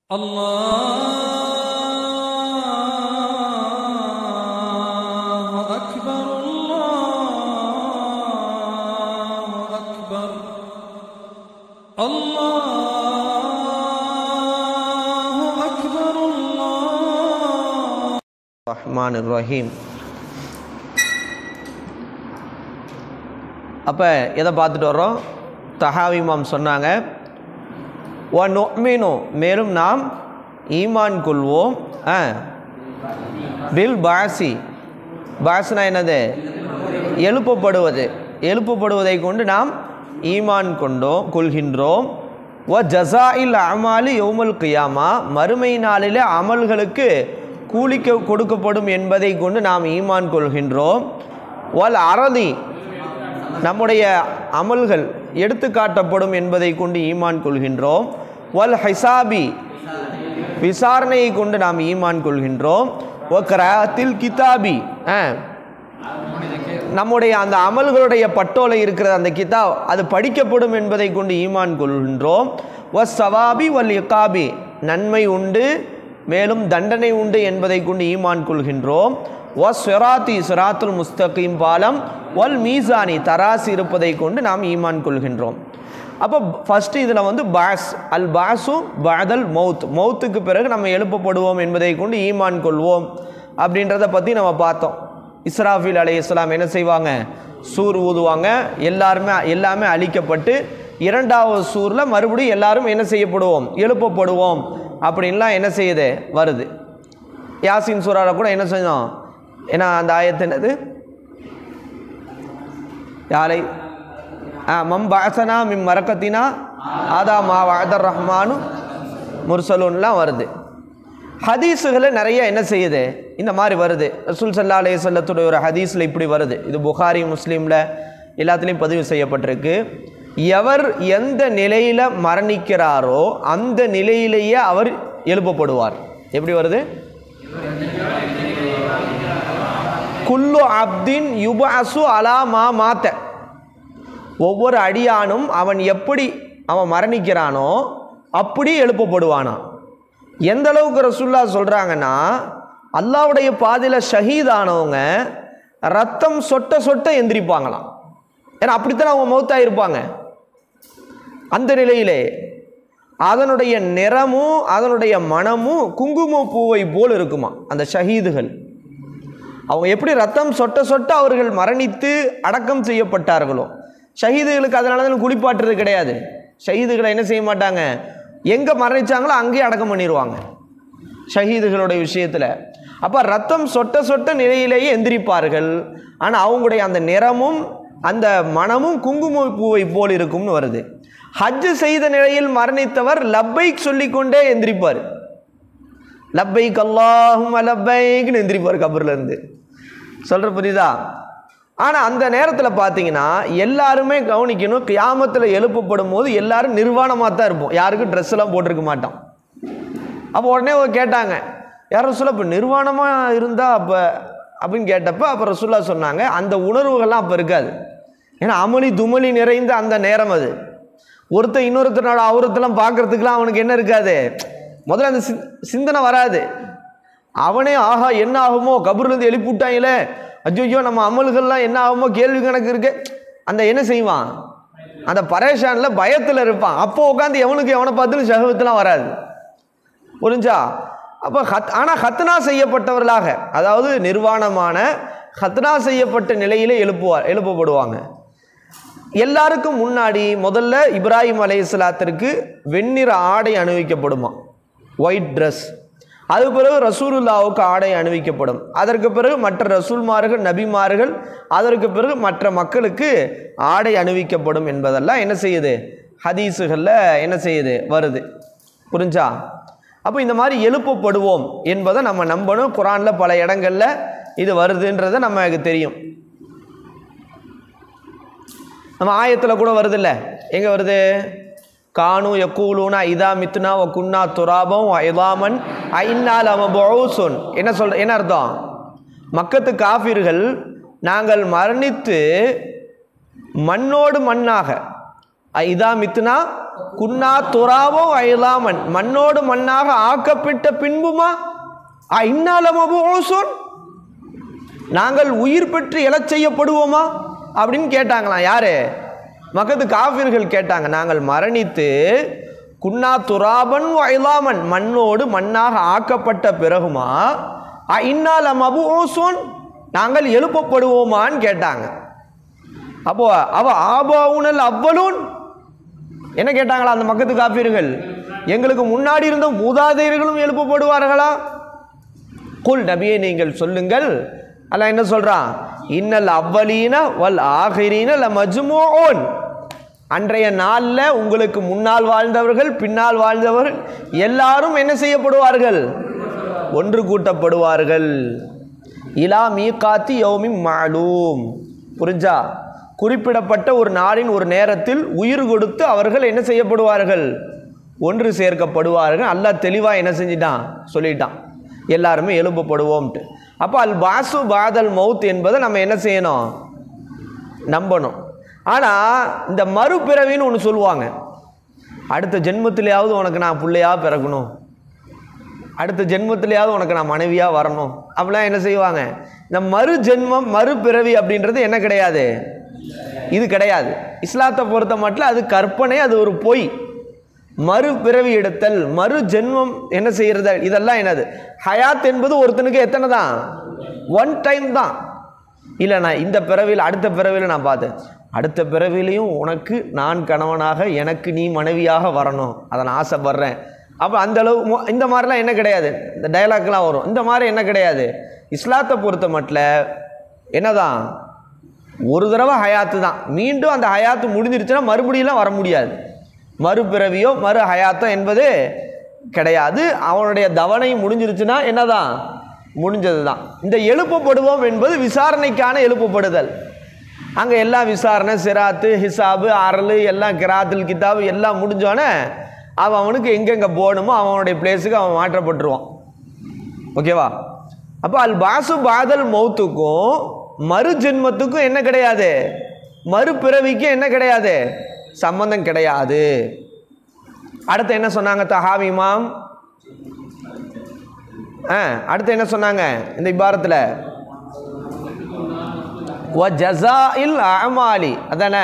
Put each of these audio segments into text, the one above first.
الله أكبر الله أكبر الله أكبر الله ரஹ்மான் ரஹீம் அப்போ எதை பார்த்துட்டு வர்றோம் தஹாவிமாம் சொன்னாங்க ஒ நொமினோ மேலும் நாம் ஈமான் கொள்வோம் ஆ பில் பாசி பாஸ்னா என்னது எழுப்பப்படுவது எழுப்பப்படுவதை கொண்டு நாம் ஈமான் கொண்டோம் கொள்கின்றோம் ஒ ஜசாயில் அமாலி யௌமல் கியாமா மறுமை நாளிலே அமல்களுக்கு கூலிக்க கொடுக்கப்படும் என்பதை கொண்டு நாம் ஈமான் கொள்கின்றோம் ஒல் அரதி நம்முடைய அமல்கள் எடுத்து காட்டப்படும் என்பதை கொண்டு ஈமான் கொள்கின்றோம் வல் ஹிசாபி விசாரணையை கொண்டு நாம் ஈமான் கொள்கின்றோம் ஒ கிராத்தில் கிதாபி ஆ நம்முடைய அந்த அமல்களுடைய பட்டோலை இருக்கிற அந்த கிதாப் அது படிக்கப்படும் என்பதை கொண்டு ஈமான் கொள்கின்றோம் ஒ சவாபி வல் இக்காபி நன்மை உண்டு மேலும் தண்டனை உண்டு என்பதை கொண்டு ஈமான் கொள்கின்றோம் ஒ ஸ்வராத்தி சிராத்துல் முஸ்தகீம் பாலம் ஒல் மீசானி தராசு இருப்பதை கொண்டு நாம் ஈமான் கொள்கின்றோம் அப்போ ஃபஸ்ட்டு இதில் வந்து பாஸ் அல் பாசு பாதல் மௌத் மௌத்துக்கு பிறகு நம்ம எழுப்பப்படுவோம் என்பதை கொண்டு ஈமான் கொள்வோம் அப்படின்றத பற்றி நம்ம பார்த்தோம் இஸ்ராஃபில் அலை இஸ்லாம் என்ன செய்வாங்க சூர் ஊதுவாங்க எல்லாருமே எல்லாமே அழிக்கப்பட்டு இரண்டாவது சூரில் மறுபடியும் எல்லாரும் என்ன செய்யப்படுவோம் எழுப்பப்படுவோம் அப்படின்லாம் என்ன செய்யுது வருது யாசின் சூறால கூட என்ன செஞ்சோம் ஏன்னா அந்த ஆயத்து என்னது யாரை ஆ மம் பாசனா மிம் மரக்கத்தினா ஆதா மா வாதர் ரஹ்மானு முர்சலூன்லாம் வருது ஹதீஸுகளை நிறைய என்ன செய்யுது இந்த மாதிரி வருது ரசூல் சல்லா அலைய சொல்லத்துடைய ஒரு ஹதீஸில் இப்படி வருது இது புகாரி முஸ்லீமில் எல்லாத்துலேயும் பதிவு செய்யப்பட்டிருக்கு எவர் எந்த நிலையில் மரணிக்கிறாரோ அந்த நிலையிலேயே அவர் எழுப்பப்படுவார் எப்படி வருது குல்லு அப்தின் யுபாசு அலா மா மாத்த ஒவ்வொரு அடியானும் அவன் எப்படி அவன் மரணிக்கிறானோ அப்படி எழுப்பப்படுவானா எந்த அளவுக்கு ரசுல்லா சொல்கிறாங்கன்னா அல்லாவுடைய பாதையில் ஷஹீதானவங்க ரத்தம் சொட்ட சொட்ட எந்திரிப்பாங்களாம் ஏன்னா அப்படித்தான் அவங்க மௌத்தாயிருப்பாங்க அந்த நிலையிலே அதனுடைய நிறமும் அதனுடைய மனமும் குங்கும பூவை போல் இருக்குமா அந்த ஷஹீதுகள் அவங்க எப்படி ரத்தம் சொட்ட சொட்ட அவர்கள் மரணித்து அடக்கம் செய்யப்பட்டார்களோ ஷஹீதுகளுக்கு அதனால தான் குளிப்பாட்டுறது கிடையாது ஷஹீதுகளை என்ன செய்ய மாட்டாங்க எங்கே மரணிச்சாங்களோ அங்கேயே அடக்கம் பண்ணிடுவாங்க ஷஹீதுகளுடைய விஷயத்தில் அப்போ ரத்தம் சொட்ட சொட்ட நிலையிலேயே எந்திரிப்பார்கள் ஆனால் அவங்களுடைய அந்த நிறமும் அந்த மனமும் குங்கும பூவை போல் இருக்கும்னு வருது ஹஜ்ஜு செய்த நிலையில் மரணித்தவர் லப்பைக் சொல்லிக்கொண்டே எந்திரிப்பார் லப்பைக் அல்லாஹும் லப்பைக்னு எந்திரிப்பார் கபரில் இருந்து சொல்கிற புரியுதா ஆனால் அந்த நேரத்தில் பார்த்தீங்கன்னா எல்லாருமே கவனிக்கணும் கியாமத்தில் எழுப்பப்படும் போது எல்லாரும் நிர்வாணமாக தான் இருப்போம் யாருக்கும் ட்ரெஸ் எல்லாம் போட்டிருக்க மாட்டோம் அப்போ உடனே அவங்க கேட்டாங்க யாரும் சொல்ல இப்போ நிர்வாணமாக இருந்தால் அப்போ அப்படின்னு கேட்டப்போ அப்போ ரசுல்லா சொன்னாங்க அந்த உணர்வுகள்லாம் அப்போ இருக்காது ஏன்னா அமளி துமளி நிறைந்த அந்த நேரம் அது ஒருத்தர் இன்னொருத்தனோட அவரத்தெல்லாம் பார்க்கறதுக்கெலாம் அவனுக்கு என்ன இருக்காது முதல்ல அந்த சிந் சிந்தனை வராது அவனே ஆஹா என்ன ஆகுமோ கபூர்லேருந்து எழுப்பி விட்டாங்களே அஜ்ஜோ நம்ம அமல்கள்லாம் என்ன ஆகுமோ கேள்வி கணக்கு இருக்கு அந்த என்ன செய்வான் அந்த பரேஷானில் பயத்தில் இருப்பான் அப்போ உட்காந்து எவனுக்கு எவனை பார்த்து சகவத்துலாம் வராது புரிஞ்சா அப்போ ஹத் ஆனால் ஹத்னா செய்யப்பட்டவர்களாக அதாவது நிர்வாணமான ஹத்னா செய்யப்பட்ட நிலையிலே எழுப்புவார் எழுப்பப்படுவாங்க எல்லாருக்கும் முன்னாடி முதல்ல இப்ராஹிம் அலையாத்திற்கு வெண்ணிற ஆடை அணிவிக்கப்படுமா ஒயிட் ட்ரெஸ் அது பிறகு ரசூலுல்லாவுக்கு ஆடை அணிவிக்கப்படும் அதற்கு பிறகு மற்ற ரசூல்மார்கள் நபிமார்கள் அதற்கு பிறகு மற்ற மக்களுக்கு ஆடை அணிவிக்கப்படும் என்பதெல்லாம் என்ன செய்யுது ஹதீஸுகளில் என்ன செய்யுது வருது புரிஞ்சா அப்போ இந்த மாதிரி எழுப்பப்படுவோம் என்பதை நம்ம நம்பணும் குரானில் பல இடங்களில் இது வருதுன்றதை நமக்கு தெரியும் நம்ம ஆயத்தில் கூட வருதுல்ல எங்கே வருது கானு யக்கூலூனா இதா மித்னா வ குன்னா துராபம் இதாமன் ஐநால் அமபோசுன் என்ன சொல் என்ன அர்த்தம் மக்கத்து காஃபிர்கள் நாங்கள் மரணித்து மண்ணோடு மண்ணாக இதா மித்னா குன்னா துராவோ அயலாமன் மண்ணோடு மண்ணாக ஆக்கப்பட்ட பின்புமா இன்னாலமபோசோன் நாங்கள் உயிர் பெற்று எழச் செய்யப்படுவோமா அப்படின்னு கேட்டாங்களாம் யாரு மக்கத்து காஃபிர்கள் கேட்டாங்க நாங்கள் மரணித்து குன்னா துராபன் வயலாமன் மண்ணோடு மண்ணாக ஆக்கப்பட்ட பிறகுமா இன்னால் அபு ஓசோன் நாங்கள் எழுப்பப்படுவோமான்னு கேட்டாங்க அப்போ அவ ஆபாவுனல் அவ்வளூன் என்ன கேட்டாங்களா அந்த மக்கத்து காப்பீர்கள் எங்களுக்கு முன்னாடி இருந்த மூதாதையர்களும் எழுப்பப்படுவார்களா குல் நபியை நீங்கள் சொல்லுங்கள் அல்லாஹ் என்ன சொல்றான் இன்னல் அவ்வலீன வல் ஆகிரீன ல மஜ்மூன் அன்றைய நாளில் உங்களுக்கு முன்னால் வாழ்ந்தவர்கள் பின்னால் வாழ்ந்தவர்கள் எல்லாரும் என்ன செய்யப்படுவார்கள் ஒன்று கூட்டப்படுவார்கள் இலா மீகாத்தி யௌமி மாலூம் புரிஞ்சா குறிப்பிடப்பட்ட ஒரு நாளின் ஒரு நேரத்தில் உயிர் கொடுத்து அவர்கள் என்ன செய்யப்படுவார்கள் ஒன்று சேர்க்கப்படுவார்கள் அல்லாஹ் தெளிவாக என்ன செஞ்சிட்டான் சொல்லிட்டான் எல்லாருமே எழுப்பப்படுவோம்ட்டு அப்போ அல் பாசு பாதல் மவுத் என்பதை நம்ம என்ன செய்யணும் நம்பணும் ஆனால் இந்த மறுபிறவின்னு ஒன்று சொல்லுவாங்க அடுத்த ஜென்மத்திலேயாவது உனக்கு நான் பிள்ளையா பிறக்கணும் அடுத்த ஜென்மத்திலேயாவது உனக்கு நான் மனைவியாக வரணும் அப்படிலாம் என்ன செய்வாங்க இந்த மறு ஜென்மம் மறுபிறவி அப்படின்றது என்ன கிடையாது இது கிடையாது இஸ்லாத்தை பொறுத்த மட்டும் அது கற்பனை அது ஒரு பொய் மறுபிறவி எடுத்தல் மறு ஜென்மம் என்ன செய்யறது இதெல்லாம் என்னது ஹயாத் என்பது ஒருத்தனுக்கு எத்தனை தான் ஒன் டைம் தான் இல்லை நான் இந்த பிறவியில் அடுத்த பிறவியில் நான் பார்த்தேன் அடுத்த பிறவிலையும் உனக்கு நான் கணவனாக எனக்கு நீ மனைவியாக வரணும் அதை நான் ஆசைப்படுறேன் அப்போ அந்த அளவு மொ- இந்த மாதிரிலாம் என்ன கிடையாது இந்த டயலாக்லாம் வரும் இந்த மாதிரி என்ன கிடையாது இஸ்லாத்தை பொறுத்த மட்டும் என்னதான் ஒரு தடவை ஹயாத்து தான் மீண்டும் அந்த ஹயாத்து முடிஞ்சிருச்சுன்னா மறுபடியெல்லாம் வர முடியாது மறுபிறவியோ மறு ஹயாத்தோ என்பது கிடையாது அவனுடைய தவணை முடிஞ்சிருச்சுன்னா என்னதான் முடிஞ்சது தான் இந்த எழுப்பப்படுவோம் என்பது விசாரணைக்கான எழுப்பப்படுதல் அங்கே எல்லாம் விசாரணை சிராத்து ஹிசாபு அரல் எல்லாம் கிராத்துல் கிதாபு எல்லாம் முடிஞ்சோடனே அவன் அவனுக்கு எங்கெங்கே போகணுமோ அவனுடைய பிளேஸுக்கு அவன் மாற்றப்பட்டுருவான் ஓகேவா அப்போ அல் பாசு பாதல் மௌத்துக்கும் மறு ஜென்மத்துக்கும் என்ன கிடையாது மறுபிறவிக்கும் என்ன கிடையாது சம்பந்தம் கிடையாது அடுத்து என்ன சொன்னாங்க தஹாவி இமாம் ஆ அடுத்து என்ன சொன்னாங்க இந்த இபாரத்தில் வ ஜஸா இல் அமாலி அதானே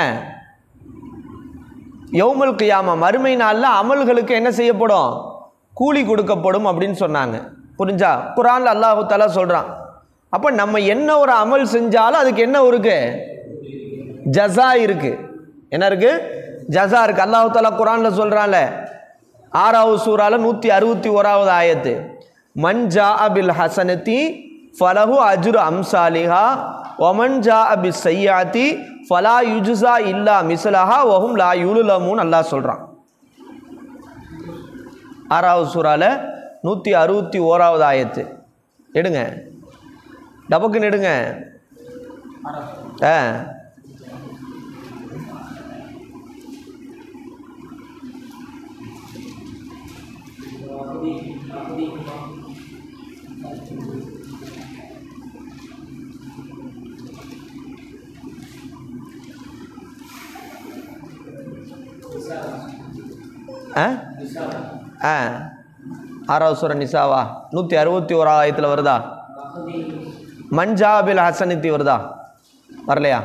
யௌமுல் கியாமா மறுமை நாளில் அமல்களுக்கு என்ன செய்யப்படும் கூலி கொடுக்கப்படும் அப்படின்னு சொன்னாங்க புரிஞ்சா குரான்ல அல்லாஹு தஆலா சொல்கிறான் அப்போ நம்ம என்ன ஒரு அமல் செஞ்சாலும் அதுக்கு என்ன இருக்கு ஜஸா இருக்கு என்ன இருக்கு ஜஸா இருக்கு அல்லாஹு தஆலா குரான்ல சொல்கிறான்ல ஆறாவது சூறால நூற்றி அறுபத்தி ஓராவது ஆயத்து மன்ஜா அபில் ஹசனத்தி ஃபலஹு அஜுரு அம்சாலிஹா ஒமன் ஜா அபி சையாத்தி ஃபலா யுஜுசா இல்லா மிஸ்லஹா ஒஹும் லா யுலுலமுன் அல்லாஹ் சொல்கிறான் ஆறாவது சூறால நூற்றி அறுபத்தி ஓராவது ஆயத்து எடுங்க டபக்குன்னு எடுங்க ஆ ஆ ஆ ஆறாவது சூர நிசாவா நூற்றி அறுபத்தி ஓராயிரத்தில் வருதா மஞ்சாபில் ஹசனித்தி வருதா வரலையா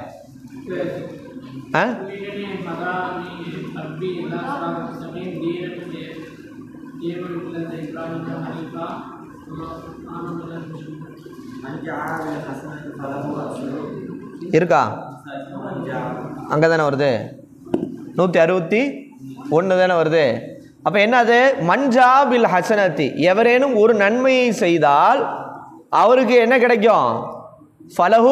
ஆ இருக்கா அங்கே தானே வருது நூற்றி அறுபத்தி ஒன்று தானே வருது அப்போ என்னது மஞ்சாபில் ஹசனத்தி எவரேனும் ஒரு நன்மையை செய்தால் அவருக்கு என்ன கிடைக்கும் ஃபலஹு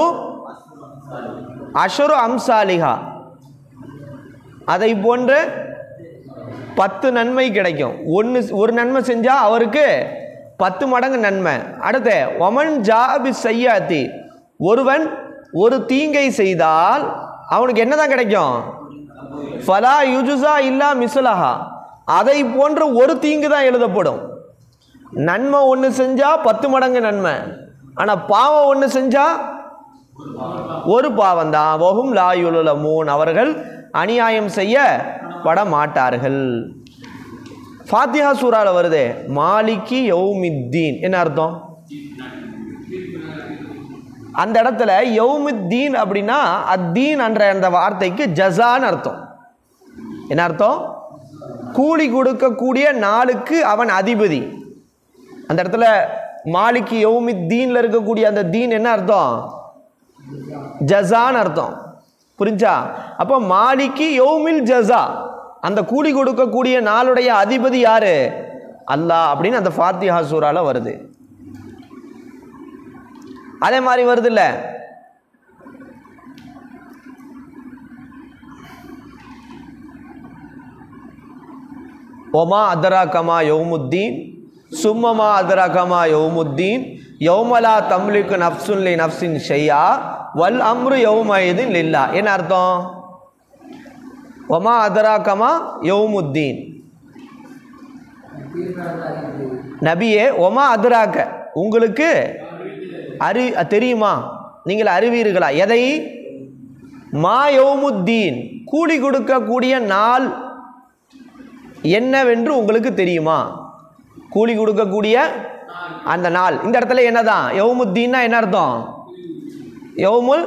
அஷரு அம்சாலிஹா அதை போன்று பத்து நன்மை கிடைக்கும் ஒன்று ஒரு நன்மை செஞ்சால் அவருக்கு பத்து மடங்கு நன்மை அடுத்து ஒமன் ஜாபி செய்யாத்தி ஒருவன் ஒரு தீங்கை செய்தால் அவனுக்கு என்னதான் கிடைக்கும் ஃபலா யுஜுசா இல்லா மிசுலஹா அதை போன்ற ஒரு தீங்கு தான் எழுதப்படும் நன்மை ஒன்று செஞ்சால் பத்து மடங்கு நன்மை ஆனால் பாவம் ஒன்று செஞ்சால் ஒரு பாவம் தான் வகும் லாயுல மூன் அவர்கள் அநியாயம் செய்யப்பட மாட்டார்கள் ஃபாத்திஹா சூறால வருது மாலிகி யௌமித்தீன் என்ன அர்த்தம் அந்த இடத்துல யௌமுத்தீன் அப்படின்னா அத்தீன் என்ற அந்த வார்த்தைக்கு ஜஸான்னு அர்த்தம் என்ன அர்த்தம் கூலி கொடுக்கக்கூடிய நாளுக்கு அவன் அதிபதி அந்த இடத்துல மாலிக்கு யௌமித்தீன்ல இருக்கக்கூடிய அந்த தீன் என்ன அர்த்தம் ஜஸான்னு அர்த்தம் புரிஞ்சா அப்போ மாலிக்கு யௌமில் ஜஸா அந்த கூலி கொடுக்கக்கூடிய நாளுடைய அதிபதி யாரு அல்லாஹ் அப்படின்னு அந்த ஃபாத்திஹா சூறால வருது அதே மாதிரி வருது இல்ல ஒமா அதரா கமா யௌமுத்தீன் சும்மமா அதரா கமா யௌமுத்தீன் யௌமலா தம்லிக்கு நப்சுன் லி நப்சின் ஷையா வல் அம்ரு யௌமயிதின் லில்லா என்ன அர்த்தம் ஒமா அதரா கமா யௌமுத்தீன் நபியே ஒமா அதுராக்க உங்களுக்கு அறி தெரியுமா நீங்கள் அறிவீர்களா எதை மா யௌமுத்தீன் கூலி கொடுக்கக்கூடிய நாள் என்னவென்று உங்களுக்கு தெரியுமா கூலி கொடுக்கக்கூடிய அந்த நாள் இந்த இடத்துல என்னதான் யௌமுத்தீன்னா என்ன அர்த்தம் யௌமுல்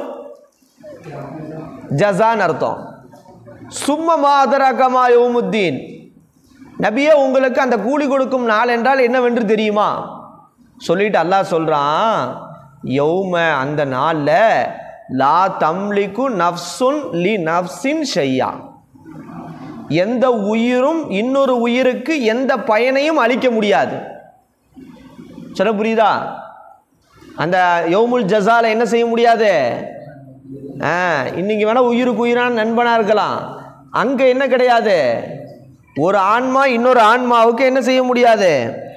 ஜஸான் அர்த்தம் சும்ம மாதரகமா யௌமுத்தீன் நபியே உங்களுக்கு அந்த கூலி கொடுக்கும் நாள் என்றால் என்னவென்று தெரியுமா சொல்லிட்டு அல்லாஹ் சொல்கிறான் யௌம அந்த நாளில் லா தம்லிக்கு நஃப்சுன் லி நஃப்சின் ஷையா எந்த உயிரும் இன்னொரு உயிருக்கு எந்த பயனையும் அளிக்க முடியாது சொல்ல புரியுதா அந்த யௌமுல் ஜஸால என்ன செய்ய முடியாது ஆ இன்னைக்கு வேணால் உயிருக்கு உயிரான நண்பனாக இருக்கலாம் அங்கே என்ன கிடையாது ஒரு ஆன்மா இன்னொரு ஆன்மாவுக்கு என்ன செய்ய முடியாது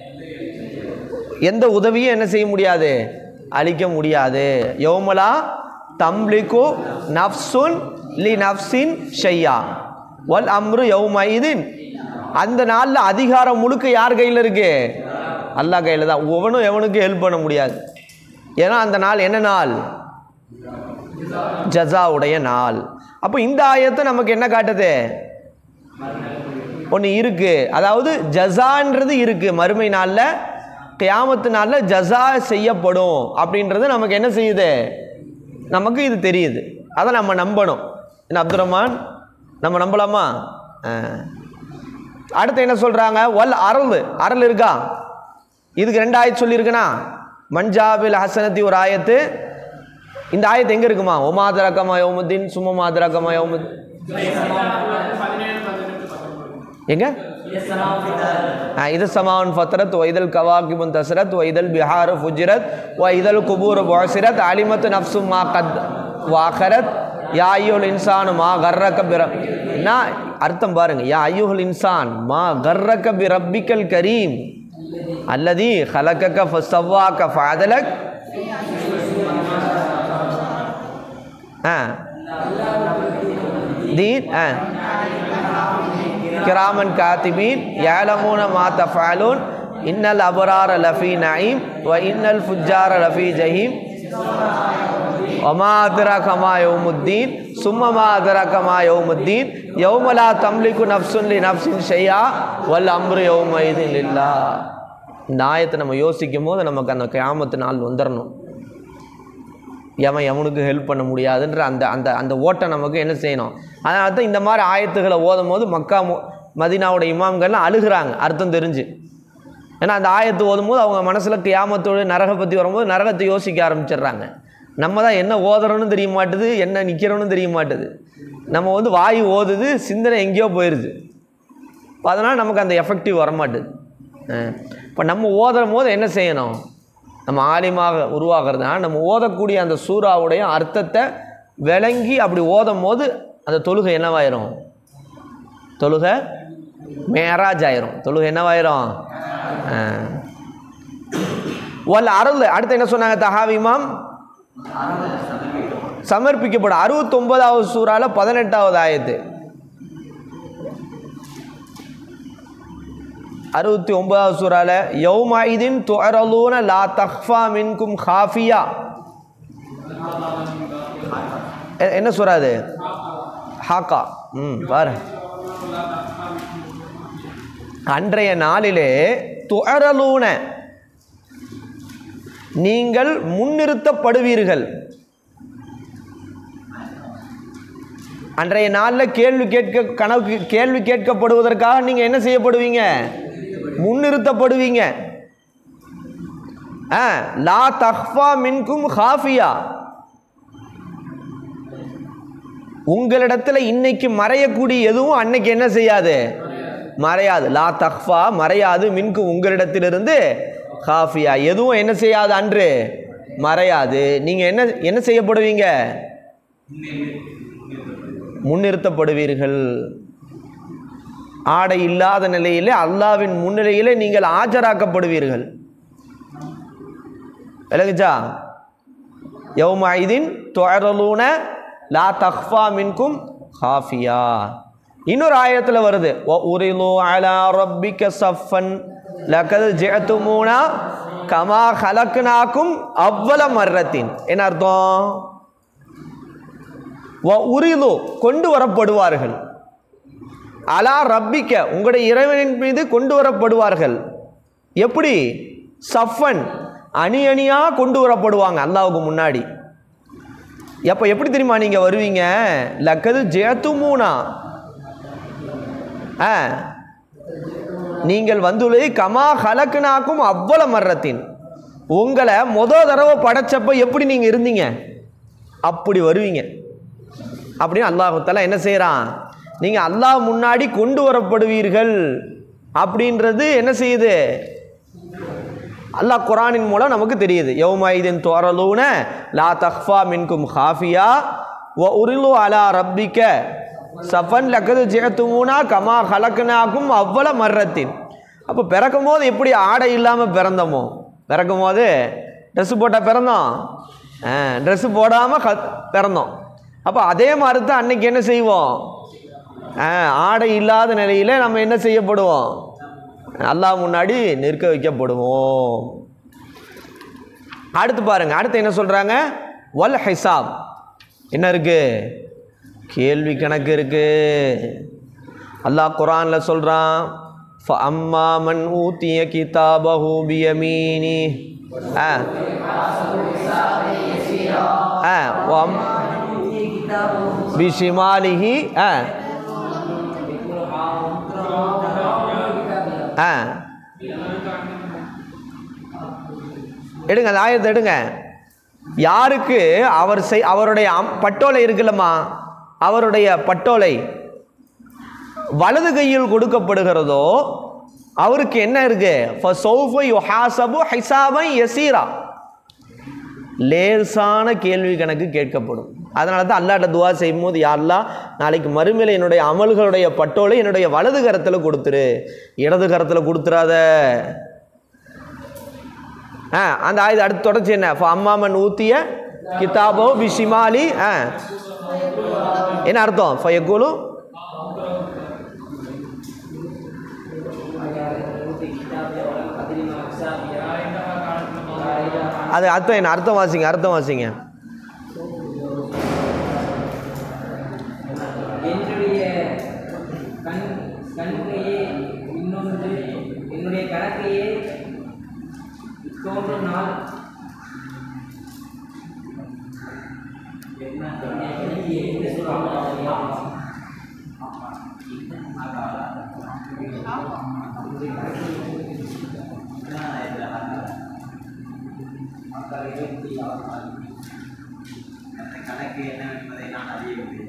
எந்த உதவியும் என்ன செய்ய முடியாது அளிக்க முடியாது யௌமலா தம்லிக்கு நஃப்சுன் லி நஃப்சின் ஷையா வல் அம்ரு யௌமைதின் அந்த நாளில் அதிகாரம் முழுக்க யார் கையில் இருக்கு அல்லாஹ் கையில் தான் ஒவ்வொன்றும் எவனுக்கு ஹெல்ப் பண்ண முடியாது ஏன்னா அந்த நாள் என்ன நாள் ஜஸாவுடைய நாள் அப்போ இந்த ஆயத்தை நமக்கு என்ன காட்டுது ஒன்று இருக்கு அதாவது ஜஸான்றது இருக்கு மறுமை நாளில் கியாமத்து நாளில் ஜஸா செய்யப்படும் அப்படின்றது நமக்கு என்ன செய்யுது நமக்கு இது தெரியுது அதை நம்ம நம்பணும் என்ன அப்துல் ரஹ்மான் நம்ம நம்பலாமா ஆ. அடுத்து என்ன சொல்கிறாங்க வல் அரல் அரல் இருக்கா இதுக்கு ரெண்டு ஆயத்து சொல்லியிருக்குன்னா மஞ்சாபில் ஹசனத்தி ஒரு ஆயத்து இந்த ஆயத்து எங்கே இருக்குமா ஒமாதரக்கமா யோமுத்தீன் சுமமாதரக்கமா யோமுத் எங்க ஆ, இது சமான் ஃபத்ரத் வைதல் கவாகிபுன் தசரத் வைதல் பிஹார் ஃபுஜிரத் வைதல் குபூர் பாசிரத் அலிமத்து நப்சு மா கத் வாகரத் யா ஐயுல் இன்சான் மா கர்ரக பிர என்ன அர்த்தம் பாருங்க யா ஐயுல் இன்சான் மா கர்ரக பி ரப்பிக்கல் கரீம் அல்லதி ஹலக்கக ஃபசவ்வாக ஃபஅதலக் ஆ தீன் ஆ கிராமன் காத்திபீன் யாலமூன மா தஃபாலூன் இன்னல் அபரார லஃபி நயீம் வ இன்னல் ஃபுஜ்ஜார லஃபி ஜஹீம் ஒமா அதரகமா யௌமுத்தீன் சும்மமா அதரகமா யௌமுத்தீன் யௌமலா தம்லிக்கு நப்சுன் லி நப்சின் ஷையா வல் அம்ரு யௌமைதின் இல்லா இந்த ஆயத்தை நம்ம யோசிக்கும் போது நமக்கு அந்த கியாமத்து நாள் வந்துடணும் எவன் எவனுக்கு ஹெல்ப் பண்ண முடியாதுன்ற அந்த அந்த அந்த ஓட்டை நமக்கு என்ன செய்யணும் அதனால தான் இந்த மாதிரி ஆயத்துகளை ஓதும் போது மக்கா மு- மதீனாவோட இமாம்கள்லாம் அழுகுறாங்க அர்த்தம் தெரிஞ்சு ஏன்னா அந்த ஆயத்து ஓதும் போது அவங்க மனசில் கியாமத்தோடு நரகை பற்றி வரும்போது நரகத்தை யோசிக்க ஆரம்பிச்சிடுறாங்க நம்ம தான் என்ன ஓதுறோன்னு தெரிய மாட்டுது என்ன நிற்கிறோன்னு தெரிய மாட்டுது நம்ம வந்து வாய் ஓதுது சிந்தனை எங்கேயோ போயிடுது அதனால் நமக்கு அந்த எஃபெக்டிவ் வரமாட்டுது இப்போ நம்ம ஓதும் போது என்ன செய்யணும் நம்ம ஆலிமாக உருவாகிறதுனால நம்ம ஓதக்கூடிய அந்த சூறாவுடைய அர்த்தத்தை விளங்கி அப்படி ஓதும் போது அந்த தொழுகை என்னவாயிரும் தொழுகை மேராஜ் ஆயிரும் தொழுகை என்னவாயிரும் ஆ. வல் அருள் அடுத்து என்ன சொன்னாங்க தஹாவிமாம் சமர்ப்பிக்கப்படும் அறுபத்தொன்பதாவது சூறால பதினெட்டாவது ஆயத்து அறுபத்தி ஒன்பதாவது சூறால யௌமைதின் துஅரலூன லா தஹ்ஃபா மின்கும் ஹாஃபியா எ- என்ன சூறா அது ஹாக்கா ம் பாரு அன்றைய நாளிலே துயரலூன நீங்கள் முன்னிறுத்தப்படுவீர்கள் அன்றைய நாளில் கேள்வி கேட்க கணக்கு கேள்வி கேட்கப்படுவதற்காக நீங்கள் என்ன செய்யப்படுவீங்க முன்னிறுத்தப்படுவீங்க ஆ லா தஹ்ஃபா மின்கும் ஹாஃபியா உங்களிடத்துல இன்னைக்கு மறையக்கூடிய எதுவும் அன்னைக்கு என்ன செய்யாது மறையாது லா தஹ்ஃபா மறையாது மின்கு உங்களிடத்திலிருந்து ஹாஃபியா எதுவும் என்ன செய்யாது அன்று மறையாது நீங்கள் என்ன என்ன செய்யப்படுவீங்க முன்னிறுத்தப்படுவீர்கள் ஆடை இல்லாத நிலையிலே அல்லாவின் முன்னிலையிலே நீங்கள் ஆஜராக்கப்படுவீர்கள் விளங்குச்சா யௌமாயிதின் தொழலூன லா தஹ்ஃபா மின்கும் ஹாஃபியா இன்னொரு ஆயத்தில் வருது "வ உரிலு அலா ரப்பிக்க சஃபன் லகல் ஜெயத்துமூனா கமா ஹலக்னாக்கும் அவ்வள மர்ரத்தின் என்ன அர்த்தம் வ உரிலு கொண்டு வரப்படுவார்கள் அலா ரப்பிக்க உங்களுடைய இறைவனின் மீது கொண்டு வரப்படுவார்கள் எப்படி சஃபன் அணி அணியாக கொண்டு வரப்படுவாங்க அல்லாவுக்கு முன்னாடி எப்போ எப்படி தெரியுமா நீங்கள் வருவீங்க லக்கது ஜேத்துமூனா ஆ நீங்கள் வந்துள்ளது கமா ஹலக்குனாக்கும் அவ்வளோ மர்றத்தின் உங்களை முத தடவை படைச்சப்ப எப்படி நீங்கள் இருந்தீங்க அப்படி வருவீங்க அப்படின்னு அல்லாஹுத்தாலா என்ன செய்கிறான் நீங்கள் அல்லாஹ் முன்னாடி கொண்டு வரப்படுவீர்கள் அப்படின்றது என்ன செய்யுது அல்லாஹ் குரானின் மூலம் நமக்கு தெரியுது யௌமைதின் தோரலூன லா தஹ்ஃபா மின்கும் ஹாஃபியா வ உரிலு அலா ரப்பிக்க சஃபன் லக்கது ஜெயத்துமூனா கமா ஹலக்குனாக்கும் அவ்வளோ மர்ரத்தின் அப்போ பிறக்கும் போது எப்படி ஆடை இல்லாமல் பிறந்தோமோ பிறக்கும் போது ட்ரெஸ்ஸு போட்டால் பிறந்தோம் ட்ரெஸ்ஸு போடாமல் க பிறந்தோம் அப்போ அதே மாதிரி தான் அன்னைக்கு என்ன செய்வோம் ஆ, ஆடை இல்லாத நிலையில் நம்ம என்ன செய்யப்படுவோம் அல்லாஹ் முன்னாடி நிற்க வைக்கப்படுவோம் அடுத்து பாருங்க அடுத்து என்ன சொல்றாங்க வல் ஹிசாப் என்ன இருக்கு கேள்வி கணக்கு இருக்கு அல்லாஹ் குரான்ல சொல்றான் அம்மா மன் ஊத்திய கிதாபஹு பியமீனி ஆ ஆ வம் பிஷிமாலிஹி ஆ ஆ எடுங்க அந்த ஆயத்தை எடுங்க யாருக்கு அவர் செய் அவருடைய அம்- பட்டோலை இருக்குல்லம்மா அவருடைய பட்டோலை வலது கையில் கொடுக்கப்படுகிறதோ அவருக்கு என்ன இருக்கு ஃபசௌஃப யுஹாசபு ஹிசாபன் யசீரா லேசான கேள்வி கணக்கு கேட்கப்படும் அதனால தான் அல்லாட்ட துவா செய்யும்போது யாரெல்லாம் நாளைக்கு மறுமையில் என்னுடைய அமல்களுடைய பட்டோலை என்னுடைய வலது கரத்தில் கொடுத்துரு இடது கரத்தில் கொடுத்துறாத ஆ அந்த ஆயுத அடுத்து தொடர்ச்சி என்ன ஃப அம்மாமன் ஊத்திய கிதாபோ பிஷிமாலி ஆ என்ன அர்த்தம் ஃபயக்குலு அது அர்த்தம் என்ன அர்த்தம் வாசிங்க அர்த்தம் வாசிங்க என்னுடைய கண் கண்கையே இன்னொன்று என்னுடைய கணக்கையே தோன்றும் நாள் என்ன சொல்லுவாங்க கணக்கு என்ன என்பதை நான் அறியவில்லை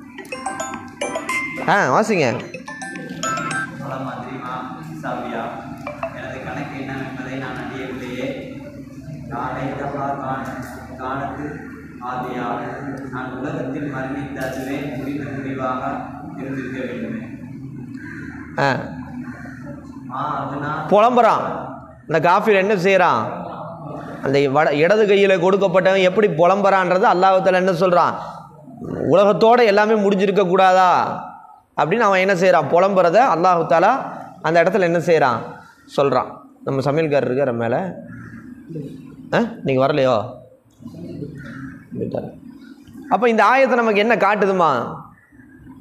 ஆ வாசிங்க பலமா தெரியுமா சாபியா எனது கணக்கு என்ன என்பதை நான் அறியவில்லையே நாளை தவா காண காணத்து ஆதியா நான் உலகத்தில் மரணித்த அதுவே முடிவு முடிவாக இருந்திருக்க வேண்டுமே ஆ மா அதுனா புலம்புறான் இந்த காஃபில் என்ன செய்கிறான் அந்த வட இடது கையில் கொடுக்கப்பட்டவன் எப்படி புலம்புறான்றது அல்லாஹ்தால என்ன சொல்கிறான் உலகத்தோட எல்லாமே முடிஞ்சிருக்க கூடாதா அப்படின்னு அவன் என்ன செய்கிறான் புலம்புறத அல்லாஹு தாலா அந்த இடத்துல என்ன செய்கிறான் சொல்கிறான் நம்ம சமையல்காரர் இருக்கார் மேலே ஆ நீங்கள் வரலையோ அப்போ இந்த ஆயத்தை நமக்கு என்ன காட்டுதுமா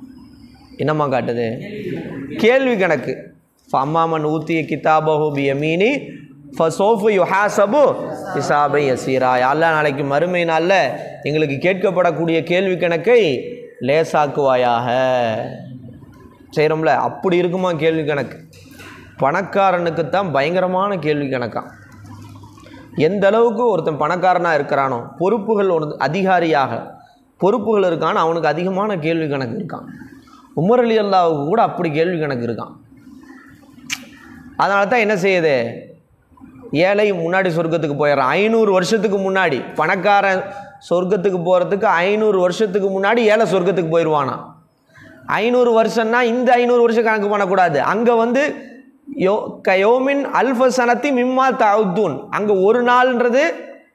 என்னம்மா காட்டுது கேள்வி கணக்கு அம்மாமன் ஊத்திய கிதாபஹு பியமீனி ஃபசோஃபு யுஹாசபு இசாபை யசீரா அல்லா நாளைக்கு மறுமை நாளில் எங்களுக்கு கேட்கப்படக்கூடிய கேள்வி கணக்கை லேசாக்குவாயாக செய்கிறோம்ல அப்படி இருக்குமா கேள்வி கணக்கு பணக்காரனுக்கு தான் பயங்கரமான கேள்வி கணக்காம் எந்த அளவுக்கு ஒருத்தன் பணக்காரனாக இருக்கிறானோ பொறுப்புகள் ஒரு அதிகாரியாக பொறுப்புகள் இருக்கான் அவனுக்கு அதிகமான கேள்வி கணக்கு இருக்கான் உமர் அலி அல்லாவுக்கு கூட அப்படி கேள்வி கணக்கு இருக்கான் அதனால தான் என்ன செய்யுது ஏழை முன்னாடி சொர்க்கத்துக்கு போயிடுறான் ஐநூறு வருஷத்துக்கு முன்னாடி பணக்காரன் சொர்க்கத்துக்கு போகிறதுக்கு ஐநூறு வருஷத்துக்கு முன்னாடி ஏழை சொர்க்கத்துக்கு போயிடுவானா ஐநூறு வருஷம்னா இந்த ஐநூறு வருஷம் கணக்கு பண்ணக்கூடாது அங்கே வந்து யோ கயோமின் அல்ஃப சனத்தி மிம்மா தவுத்தூன் அங்கே ஒரு நாள்ன்றது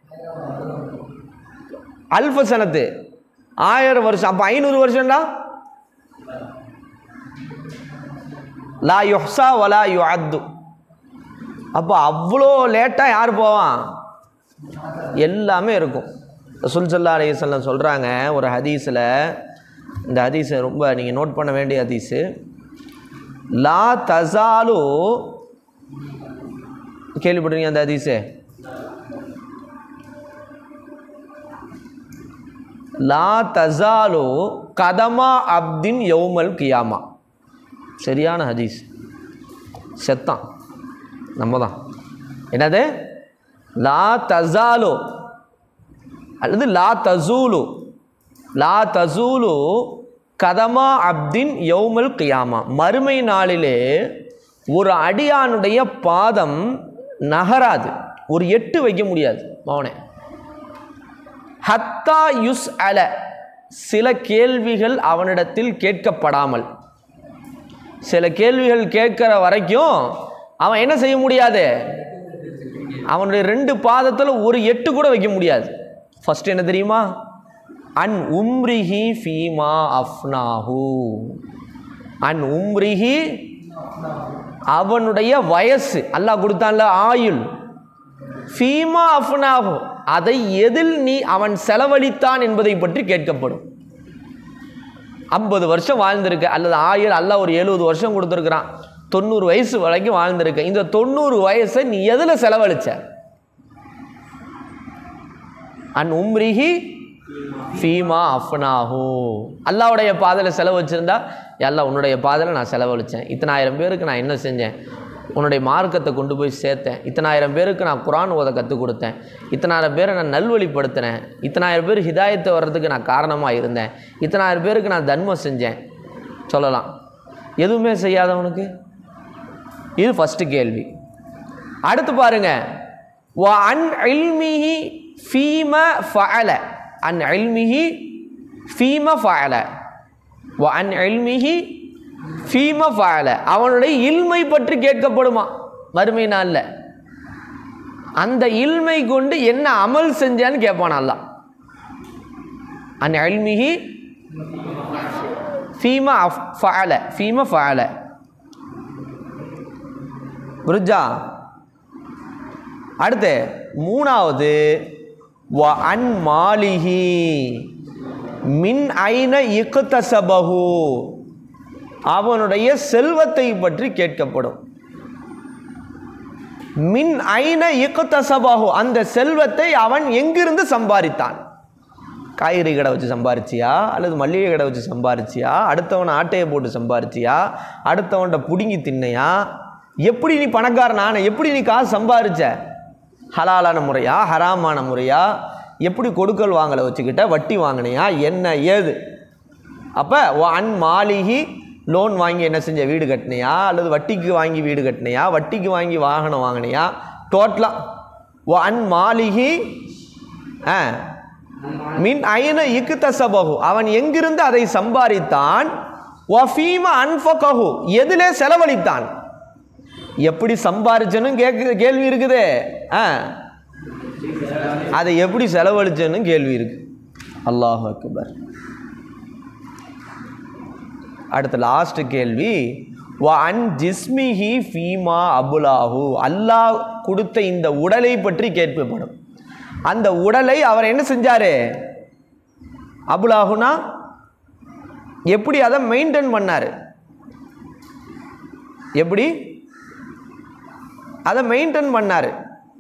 அல்ஃப சனத்து ஆயிரம் வருஷம் அப்போ ஐநூறு வருஷம்டா லா யுஹ்சா வலா யுஅத்து அப்போ அவ்வளோ லேட்டாக யார் போவான் எல்லாமே இருக்கும் ரசூல் சல்லா அலையம் சொல்கிறாங்க ஒரு ஹதீஸில் இந்த ஹதீஸை ரொம்ப நீங்கள் நோட் பண்ண வேண்டிய ஹதீஸு லா தசாலு கேள்விப்படுறீங்க அந்த ஹதீஸு லா தசாலு கதமா அப்தின் யௌமல் கியாமா சரியான ஹதீஸ் செத்தான் நம்ம தான் என்னது லா தசாலு அல்லது லா தசூலு லா தசூலு கதமா அப்தின் யௌமல் கியாமா மறுமை நாளிலே ஒரு அடியானுடைய பாதம் நகராது ஒரு எட்டு வைக்க முடியாது மௌனே ஹத்தா யுஸ் அல சில கேள்விகள் அவனிடத்தில் கேட்கப்படாமல் சில கேள்விகள் கேட்கிற வரைக்கும் அவன் என்ன செய்ய முடியாது அவனுடைய ரெண்டு பாதத்தில் ஒரு எட்டு கூட வைக்க முடியாது ஃபர்ஸ்ட் என்ன தெரியுமா அன் உம்ரிஹி ஃபீமா அஃப்னாஹு அன் உம்ரிஹி அவனுடைய வயசு அல்லாஹ் கொடுத்தான்ல ஆயுள் ஃபீமா அஃப்னாஹு அதை எதில் நீ அவன் செலவழித்தான் என்பதை பற்றி கேட்கப்படும் ஐம்பது வருஷம் வாழ்ந்திருக்க அல்லது ஆயிரம் அல்ல ஒரு எழுபது வருஷம் கொடுத்துருக்குறான் தொண்ணூறு வயசு வரைக்கும் வாழ்ந்திருக்க இந்த தொண்ணூறு வயசை நீ எதில் செலவழிச்ச அன் உம்ரிஹி ஃபீமா அஃப்னாஹு அல்லாவுடைய பாதையில் செலவு வச்சுருந்தா எல்லாம் உன்னுடைய பாதையில் நான் செலவழித்தேன் இத்தனாயிரம் பேருக்கு நான் என்ன செஞ்சேன் உன்னுடைய மார்க்கத்தை கொண்டு போய் சேர்த்தேன் இத்தனாயிரம் பேருக்கு நான் குரான் ஓத கற்றுக் கொடுத்தேன் இத்தனாயிரம் பேரை நான் நல்வழிப்படுத்தினேன் இத்தனாயிரம் பேர் ஹிதாயத்தை வர்றதுக்கு நான் காரணமாக இருந்தேன் இத்தனாயிரம் பேருக்கு நான் தர்மம் செஞ்சேன் சொல்லலாம் எதுவுமே செய்யாதவனுக்கு இது ஃபஸ்ட்டு கேள்வி அடுத்து பாருங்க வ அன் இல்மிஹி ஃபீம ஃபஅல அன் இல்மிஹி ஃபீம ஃபஅல வ அன் இல்மிஹி ஃபீம ஃபஅல அவனுடைய இல்மை பற்றி கேட்கப்படுமா மறுமை நாளில் அந்த இல்மை கொண்டு என்ன அமல் செஞ்சான்னு கேட்பான் அல்லாஹ் அன் இல்மிஹி ஃபீம அஃப் ஃபஅல ஃபீம ஃபஅல புரிஞ்சா அடுத்து மூணாவது வ அன் மாலிஹி மின் ஐன இக்குத்தசபஹு அவனுடைய செல்வத்தை பற்றி கேட்கப்படும் மின் ஐன இக்குத்தசபஹு அந்த செல்வத்தை அவன் எங்கிருந்து சம்பாதித்தான் காய்கறி கடை வச்சு சம்பாரிச்சியா அல்லது மல்லிகை கடை வச்சு சம்பாரிச்சியா அடுத்தவன் ஆட்டையை போட்டு சம்பாரிச்சியா அடுத்தவன்கிட்ட பிடுங்கி தின்னையா எப்படி நீ பணக்காரன் ஆன எப்படி நீ காசு சம்பாரிச்ச ஹலாலான முறையா ஹராமான முறையா எப்படி கொடுக்கல் வாங்கலை வச்சுக்கிட்ட வட்டி வாங்கினியா என்ன ஏது அப்போ அன் மாளிகி லோன் வாங்கி என்ன செஞ்ச வீடு கட்டினியா அல்லது வட்டிக்கு வாங்கி வீடு கட்டினியா வட்டிக்கு வாங்கி வாகனம் வாங்கினியா டோட்டலாக ஓ அன் மாளிகி ஆ மின் ஐன இக்கு தசபகு அவன் எங்கிருந்து அதை சம்பாதித்தான் ஒஃபீம அன்ஃபகஹு எதிலே செலவழித்தான் எப்படி சம்பாரிச்சனும் கேட்கு கேள்வி இருக்குது ஆ அதை எப்படி செலவழிச்சனும் கேள்வி இருக்கு அல்லாஹ் அக்பர் அடுத்த லாஸ்ட் கேள்வி வ அன் ஜிஸ்மிஹி ஃபீமா அபுலாஹு அல்லாஹ் கொடுத்த இந்த உடலை பற்றி கேட்கப்படும் அந்த உடலை அவர் என்ன செஞ்சாரு அபுலாஹுனா எப்படி அதை மெயின்டைன் பண்ணார் எப்படி அதை மெயின்டைன் பண்ணார்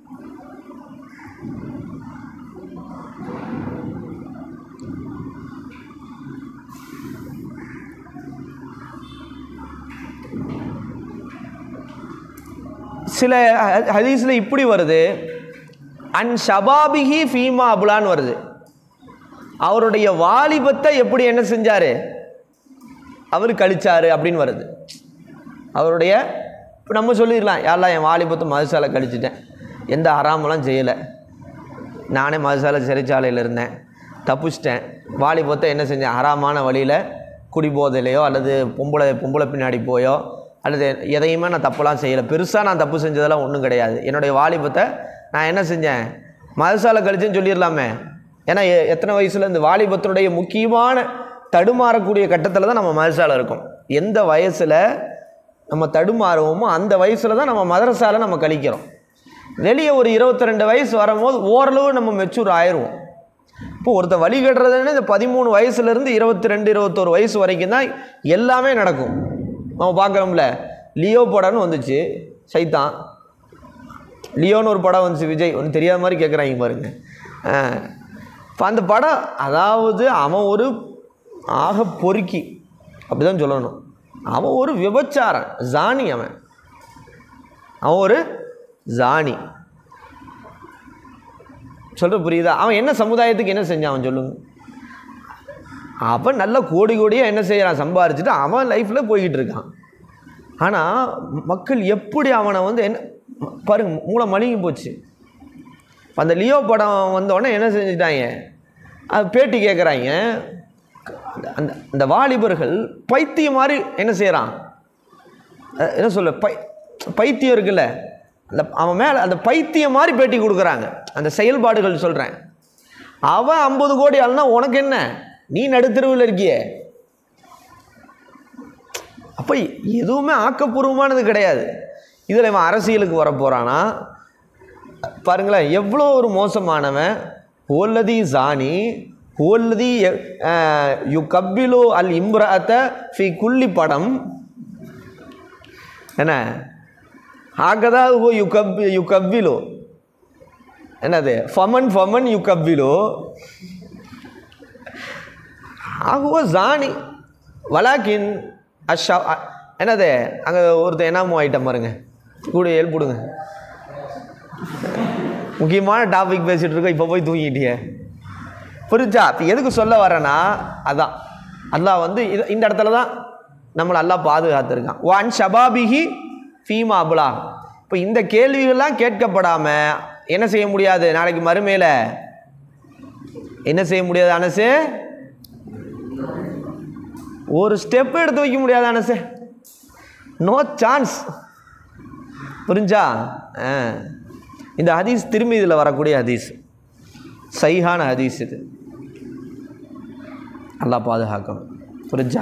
சில ஹதீஸில் இப்படி வருது அன் ஷபாபிஹி ஃபீமா அபுலான்னு வருது அவருடைய வாலிபத்தை எப்படி என்ன செஞ்சார் அவர் கழிச்சாரு அப்படின்னு வருது அவருடைய இப்போ நம்ம சொல்லிடலாம் யாரெல்லாம் என் வாலிபத்தை மதுசாலை கழிச்சிட்டேன் எந்த ஹராமெல்லாம் செய்யலை நானே மதுசாலை சிறைச்சாலையில் இருந்தேன் தப்பிச்சிட்டேன் வாலிபத்தை என்ன செஞ்சேன் ஹராமான வழியில் குடிபோதையிலையோ அல்லது பொம்பளை பொம்பளை பின்னாடி போயோ அல்லது எதையுமே நான் தப்புலாம் செய்யலை பெருசாக நான் தப்பு செஞ்சதெல்லாம் ஒன்றும் கிடையாது என்னுடைய வாலிபத்தை நான் என்ன செஞ்சேன் மதுசாலை கழிச்சுன்னு சொல்லிடலாமே ஏன்னா எ- எத்தனை வயசுல இந்த வாலிபத்தினுடைய முக்கியமான தடுமாறக்கூடிய கட்டத்தில் தான் நம்ம மதரசால இருக்கோம் எந்த வயசில் நம்ம தடுமாறுவோமோ அந்த வயசில் தான் நம்ம மதரசால நம்ம கழிக்கிறோம் வெளியே ஒரு இருபத்தி ரெண்டு வயசு வரும்போது ஓரளவு நம்ம மெச்சூர் ஆயிடுவோம் இப்போ ஒருத்தன் வழி கட்டுறதுன்னு இந்த பதிமூணு வயசுலேருந்து இருபத்தி ரெண்டு இருபத்தோரு வயசு வரைக்கும் தான் எல்லாமே நடக்கும் நம்ம பார்க்குறோம்ல லியோ படம்னு வந்துச்சு சைத்தான் லியோன்னு ஒரு படம் வந்துச்சு விஜய் ஒன்றும் தெரியாத மாதிரி கேட்குறாங்க பாருங்க இப்போ அந்த படம் அதாவது அவன் ஒரு ஆக பொறுக்கி அப்படி தான் சொல்லணும் அவன் ஒரு விபச்சாரன் ஜானி அவன் அவன் ஒரு ஜானி சொல்கிற புரியுதா அவன் என்ன சமுதாயத்துக்கு என்ன செஞ்சான் அவன் சொல்லுங்க அவன் நல்ல கோடி கோடியாக என்ன செய்கிறான் சம்பாரிச்சுட்டு அவன் லைஃப்பில் போய்கிட்டு இருக்கான் ஆனால் மக்கள் எப்படி அவனை வந்து என்ன பாருங்க மூளை மழுங்கி போச்சு இப்ப அந்த லியோ படம் வந்தோடனே என்ன செஞ்சுட்டாங்க அது பேட்டி கேட்குறாங்க அந்த- அந்த அந்த வாலிபர்கள் பைத்தியம் மாதிரி என்ன செய்கிறான் அஹ் என்ன சொல்ல பை பைத்தியம் இருக்குல்ல அந்த அவன் மேலே அந்த பைத்தியம் மாதிரி பேட்டி கொடுக்குறாங்க அந்த செயல்பாடுகள் சொல்கிறேன் அவன் ஐம்பது கோடி ஆள்னா உனக்கு என்ன நீ நடுத்தருவில் இருக்கியே அப்போ எதுவுமே ஆக்கப்பூர்வமானது கிடையாது இதில் இவன் அரசியலுக்கு வர போகிறானா பாருங்களேன் எவ்வளோ ஒரு மோசமானவன் ஓல்லதி ஜானி ஓல்லதி யு கப்பிலு அல் இம்ராத்த ஃபி குல்லி படம் என்ன ஆகதா ஓ யு கப் யு கப்பிலு என்னது ஃபமன் ஃபமன் யு கப்பிலு ஆகுவோ ஜானி வலாக்கின் அஷா அ- என்னது அங்கே ஒருத்தர் என்னமோ ஐட்டம் பாருங்க கூட எழுப்பிடுங்க முக்கியமான டாபிக் பேசிகிட்டு இருக்கோம் இப்போ போய் தூங்கிட்டியே புரிஞ்சா இப்போ எதுக்கு சொல்ல வரேன்னா அதான் அல்லாஹ் வந்து இது இந்த இடத்துல தான் நம்மளை அல்லாஹ் பாதுகாத்துருக்கான் வான் ஷபாபிஹி ஃபீமா அபுலா இப்போ இந்த கேள்விகள்லாம் கேட்கப்படாமல் என்ன செய்ய முடியாது நாளைக்கு மறுமையில் என்ன செய்ய முடியாது அனசு ஒரு ஸ்டெப் எடுத்து வைக்க முடியாது அனசு நோ சான்ஸ் புரிஞ்சா ஆ. இந்த ஹதீஸ் திரும்பி இதில் வரக்கூடிய ஹதீஸ் சைஹான ஹதீஸ் இது அல்லாஹ் பாதுகாக்கணும் புரிஞ்சா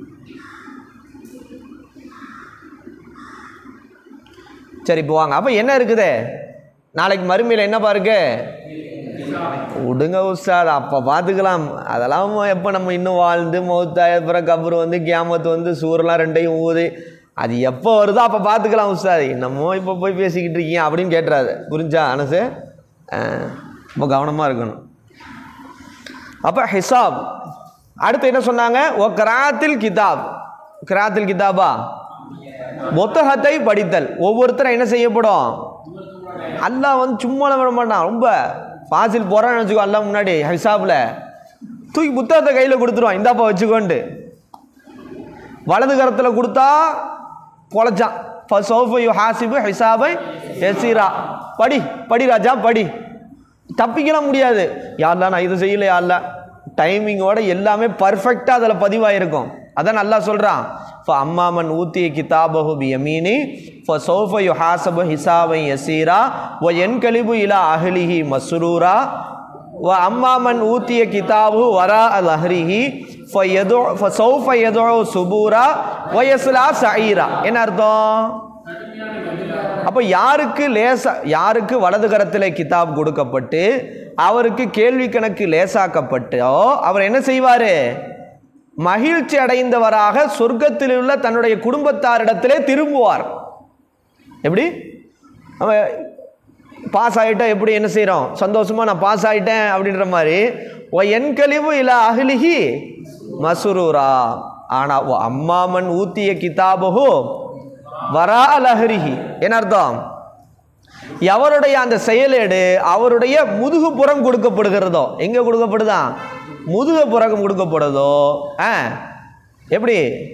சரி இப்போ வாங்க அப்போ என்ன இருக்குது நாளைக்கு மறுமையில் என்னப்பா இருக்கு விடுங்க உஸ்தாத் அப்போ பார்த்துக்கலாம் அதெல்லாம் எப்போ நம்ம இன்னும் வாழ்ந்து மௌத்தாய அப்புறம் கபர் வந்து கியாமத்து வந்து சூரெலாம் ரெண்டையும் ஊது அது எப்போ வருதோ அப்போ பார்த்துக்கலாம் உஸ்தாத் என்னமோ இப்போ போய் பேசிக்கிட்டு இருக்கீங்க அப்படின்னு கேட்டுறாரு புரிஞ்சா அனசு ரொம்ப கவனமாக இருக்கணும் அப்போ ஹிசாப் அடுத்து என்ன சொன்னாங்க ஓ கிராத்தில் கிதாப் கிராத்தில் கிதாபா புத்தகத்தை படித்தல் ஒவ்வொருத்தரும் என்ன செய்யப்படும் அல்லாஹ் வந்து சும்மா விட மாட்டான் ரொம்ப பாசில் போகிறான்னு வச்சுக்கோ அல்லாஹ் முன்னாடி ஹிசாபில் தூக்கி புத்தகத்தை கையில் கொடுத்துருவான் இந்தாப்பா வச்சுக்கோன்ட்டு வலது கரத்தில் கொடுத்தா பொழைச்சான் ஃபசோஃபு யு ஹாசிபு ஹிசாபை எசிரா படி படி ராஜா படி தப்பிக்கலாம் முடியாது யாரெல்லாம் நான் இது செய்யல யாரெல்லாம் டைமிங்கோட எல்லாமே பர்ஃபெக்டாக அதில் பதிவாயிருக்கும் அதான் நல்லா சொல்கிறான் ஃப அம்மாமன் ஊத்திய கிதாபஹு பி யமீனி ஃப சௌஃப யு ஹாசபு ஹிசாபை யசீரா வ என் கலிபு இலா அஹ்லிஹி மஸ்ரூரா வ அம்மாமன் ஊத்திய கிதாபு வரா அல் அஹ்ரிஹி ஃப எதோ ஃப சௌஃப எதோ சுபூரா வ யஸ்லா சஈரா என்ன அர்த்தம் அப்போ யாருக்கு லேசா யாருக்கு வலது கரத்தில் கிதாப் கொடுக்கப்பட்டு அவருக்கு கேள்வி கணக்கு லேசாக்கப்பட்டோ அவர் என்ன செய்வார் மகிழ்ச்சி அடைந்தவராக சொர்க்கத்தில் உள்ள தன்னுடைய குடும்பத்தாரிடத்திலே திரும்புவார் எப்படி அவன் பாஸ் ஆகிட்டா எப்படி என்ன செய்கிறோம் சந்தோஷமாக நான் பாஸ் ஆகிட்டேன் அப்படின்ற மாதிரி ஓ என் கழிவு இல்லை அகிலிஹி மசுரூரா ஆனால் ஓ அம்மாமன் ஊத்திய கிதாபகு வரா லஹரிஹி என்ன அர்த்தம் எவருடைய அந்த செயலேடு அவருடைய முதுகு புறம் கொடுக்கப்படுகிறதோ எங்கே கொடுக்கப்படுதா முதுகு புறம் கொடுக்கப்படுதோ ஆ எப்படி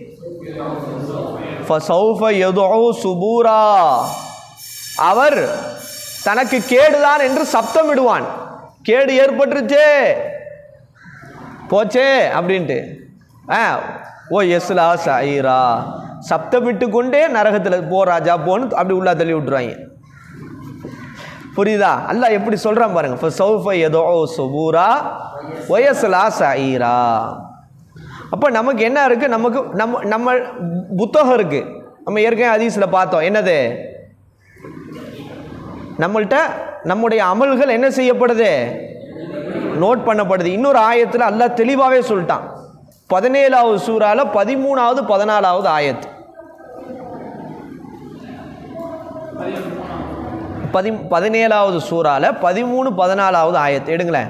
ஃபசௌஃப யதுஉ சுபூரா அவர் தனக்கு கேடுதான் என்று சப்தமிடுவான் கேடு ஏற்பட்டுருச்சே போச்சே அப்படின்ட்டு ஆ ஓ எஸ்லா சாயிரா சப்தமிட்டு கொண்டே நரகத்தில் போ ராஜா போன்னு அப்படி உள்ளா தள்ளி விட்டுருவாங்க புரியுதா அல்லாஹ் எப்படி சொல்கிறான் பாருங்க இப்போ சௌஃப ஏதோ சுபூரா ஒயஸ்லா சாயிரா அப்போ நமக்கு என்ன இருக்குது நமக்கு நம்ம நம்ம புத்தகம் இருக்குது நம்ம ஏற்கனவே ஹதீஸில் பார்த்தோம் என்னது நம்மள்கிட்ட நம்முடைய அமல்கள் என்ன செய்யப்படுது நோட் பண்ணப்படுது இன்னொரு ஆயத்தில் அல்லாஹ் தெளிவாகவே சொல்லிட்டான் பதினேழாவது சூறால பதிமூணாவது பதினாலாவது ஆயத்து பதி பதினேழாவது சூறால பதிமூணு பதினாலாவது ஆயத்து எடுங்களேன்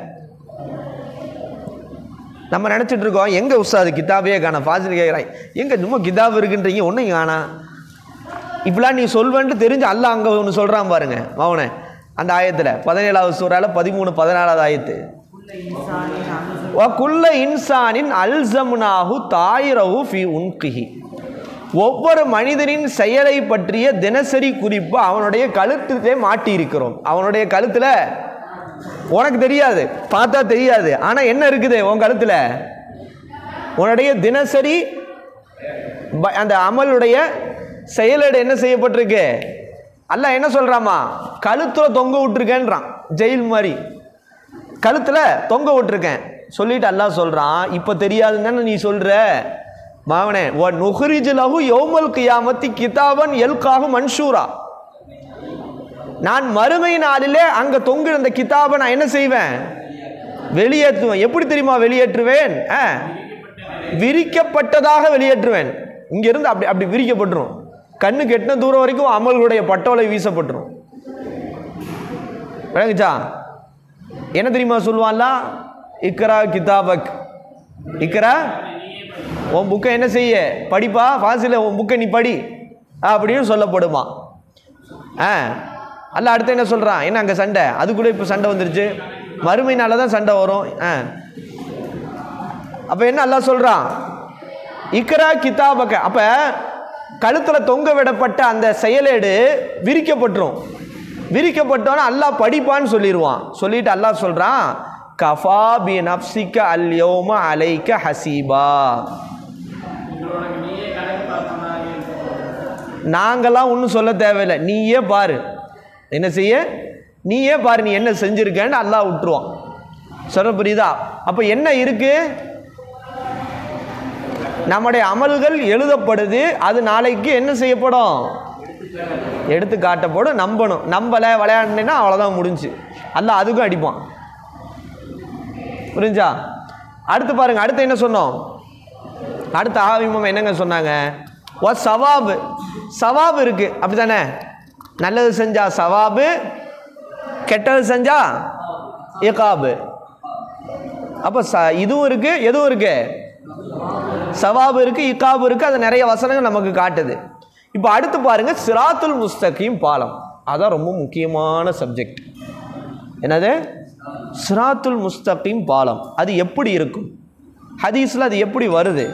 நம்ம நினச்சிட்டு இருக்கோம் எங்கே உஸ்தாது கிதாபே காணா ஃபாசில் கேட்குறான் எங்கே சும்மா கிதாப் இருக்குன்றீங்க ஒன்றும் காணா இப்படிலாம் நீ சொல்வேன்ட்டு தெரிஞ்சு அல்லாஹ் அங்கே ஒன்று சொல்கிறான் பாருங்க மௌனே அந்த ஆயத்தில் பதினேழாவது சூறால பதிமூணு பதினாலாவது ஆயத்து குல்ல இன்சானின் அல்சம்னாஹு தாயிரஹு ஃபி உன்கிஹி ஒவ்வொரு மனிதனின் செயலை பற்றிய தினசரி குறிப்பு அவனுடைய கழுத்திலே மாட்டி இருக்கிறோம் அவனுடைய கழுத்தில் உனக்கு தெரியாது பார்த்தா தெரியாது ஆனால் என்ன இருக்குது உன் கழுத்தில் உன்னுடைய தினசரி ப- அந்த அமலுடைய செயலோடு என்ன செய்யப்பட்டிருக்கு அல்லாஹ் என்ன சொல்கிறாமா கழுத்தில் தொங்க விட்டுருக்கேன்றான் ஜெயில் மாதிரி கழுத்தில் தொங்க விட்டுருக்கேன் சொல்லிட்டு அல்லாஹ் சொல்கிறான் இப்போ தெரியாதுன்னு நீ சொல்கிற மாவனே ஓ நுஹரிஜ் லஹு யௌமல் கியாமத்தி கிதாபன் எல்காகு மன்சூரா நான் மறுமை நாளிலே அங்கே தொங்குற அந்த கிதாபை நான் என்ன செய்வேன் வெளியேற்றுவேன் எப்படி தெரியுமா வெளியேற்றுவேன் ஆ விரிக்கப்பட்டதாக வெளியேற்றுவேன் இங்கிருந்து அப்படி அப்படி விரிக்கப்பட்டுரும் கண்ணுக்கு எட்டின தூரம் வரைக்கும் அமல்களுடைய பட்டோலை வீசப்பட்டுரும் விளங்குச்சா என்ன தெரியுமா சொல்லுவான்ல இக்ரா கிதாபக் இக்ரா உன் புக்கை என்ன செய்ய படிப்பா ஃபாசில உன் புக்கை நீ படி அப்படின்னு சொல்லப்படுமா ஆ அல்ல அடுத்து என்ன சொல்கிறான் என்ன அங்கே சண்டை அது கூட இப்போ சண்டை வந்துருச்சு மறுமைனால தான் சண்டை வரும் ஆ அப்போ என்ன அல்லாஹ் சொல்கிறான் இக்ரா கிதாபக்க அப்போ கழுத்தில் தொங்க விடப்பட்ட அந்த செயலேடு விரிக்கப்பட்டுரும் விரிக்கப்பட்டோன்னா அல்லாஹ் படிப்பான்னு சொல்லிடுவான் சொல்லிட்டு அல்லாஹ் சொல்கிறான் கஃபா பி நப்சிக்க அல்யோம அலைக்க ஹசீபா நாங்கெல்லாம் ஒன்றும் சொல்ல தேவையில்லை நீயே பாரு என்ன செய்ய நீயே பாரு நீ என்ன செஞ்சிருக்கேன்னு அல்லாஹ் விட்டுருவான் சொல்ல புரியுதா அப்போ என்ன இருக்கு நம்முடைய அமல்கள் எழுதப்படுது அது நாளைக்கு என்ன செய்யப்படும் எடுத்து காட்டப்படும் நம்பணும் நம்பலை விளையாடினா அவ்வளோதான் முடிஞ்சு அல்லாஹ் அதுக்கும் அடிப்பான் புரிஞ்சா அடுத்து பாருங்க அடுத்து என்ன சொன்னோம் அடுத்த ஆவிமம் என்னங்க சொன்னாங்க ஓ சவாபு சவாபு இருக்கு அப்படிதானே நல்லது செஞ்சா சவாபு கெட்டது செஞ்சா இகாபு அப்போ ச இதுவும் இருக்கு எதுவும் இருக்கு சவாபு இருக்கு இக்காபு இருக்கு அது நிறைய வசனங்கள் நமக்கு காட்டுது இப்போ அடுத்து பாருங்க சிராத்துல் முஸ்தகீம் பாலம் அதான் ரொம்ப முக்கியமான சப்ஜெக்ட் என்னது சிராத்துல் முஸ்தகீம் பாலம் அது எப்படி இருக்கும் ஹதீஸில் அது எப்படி வருது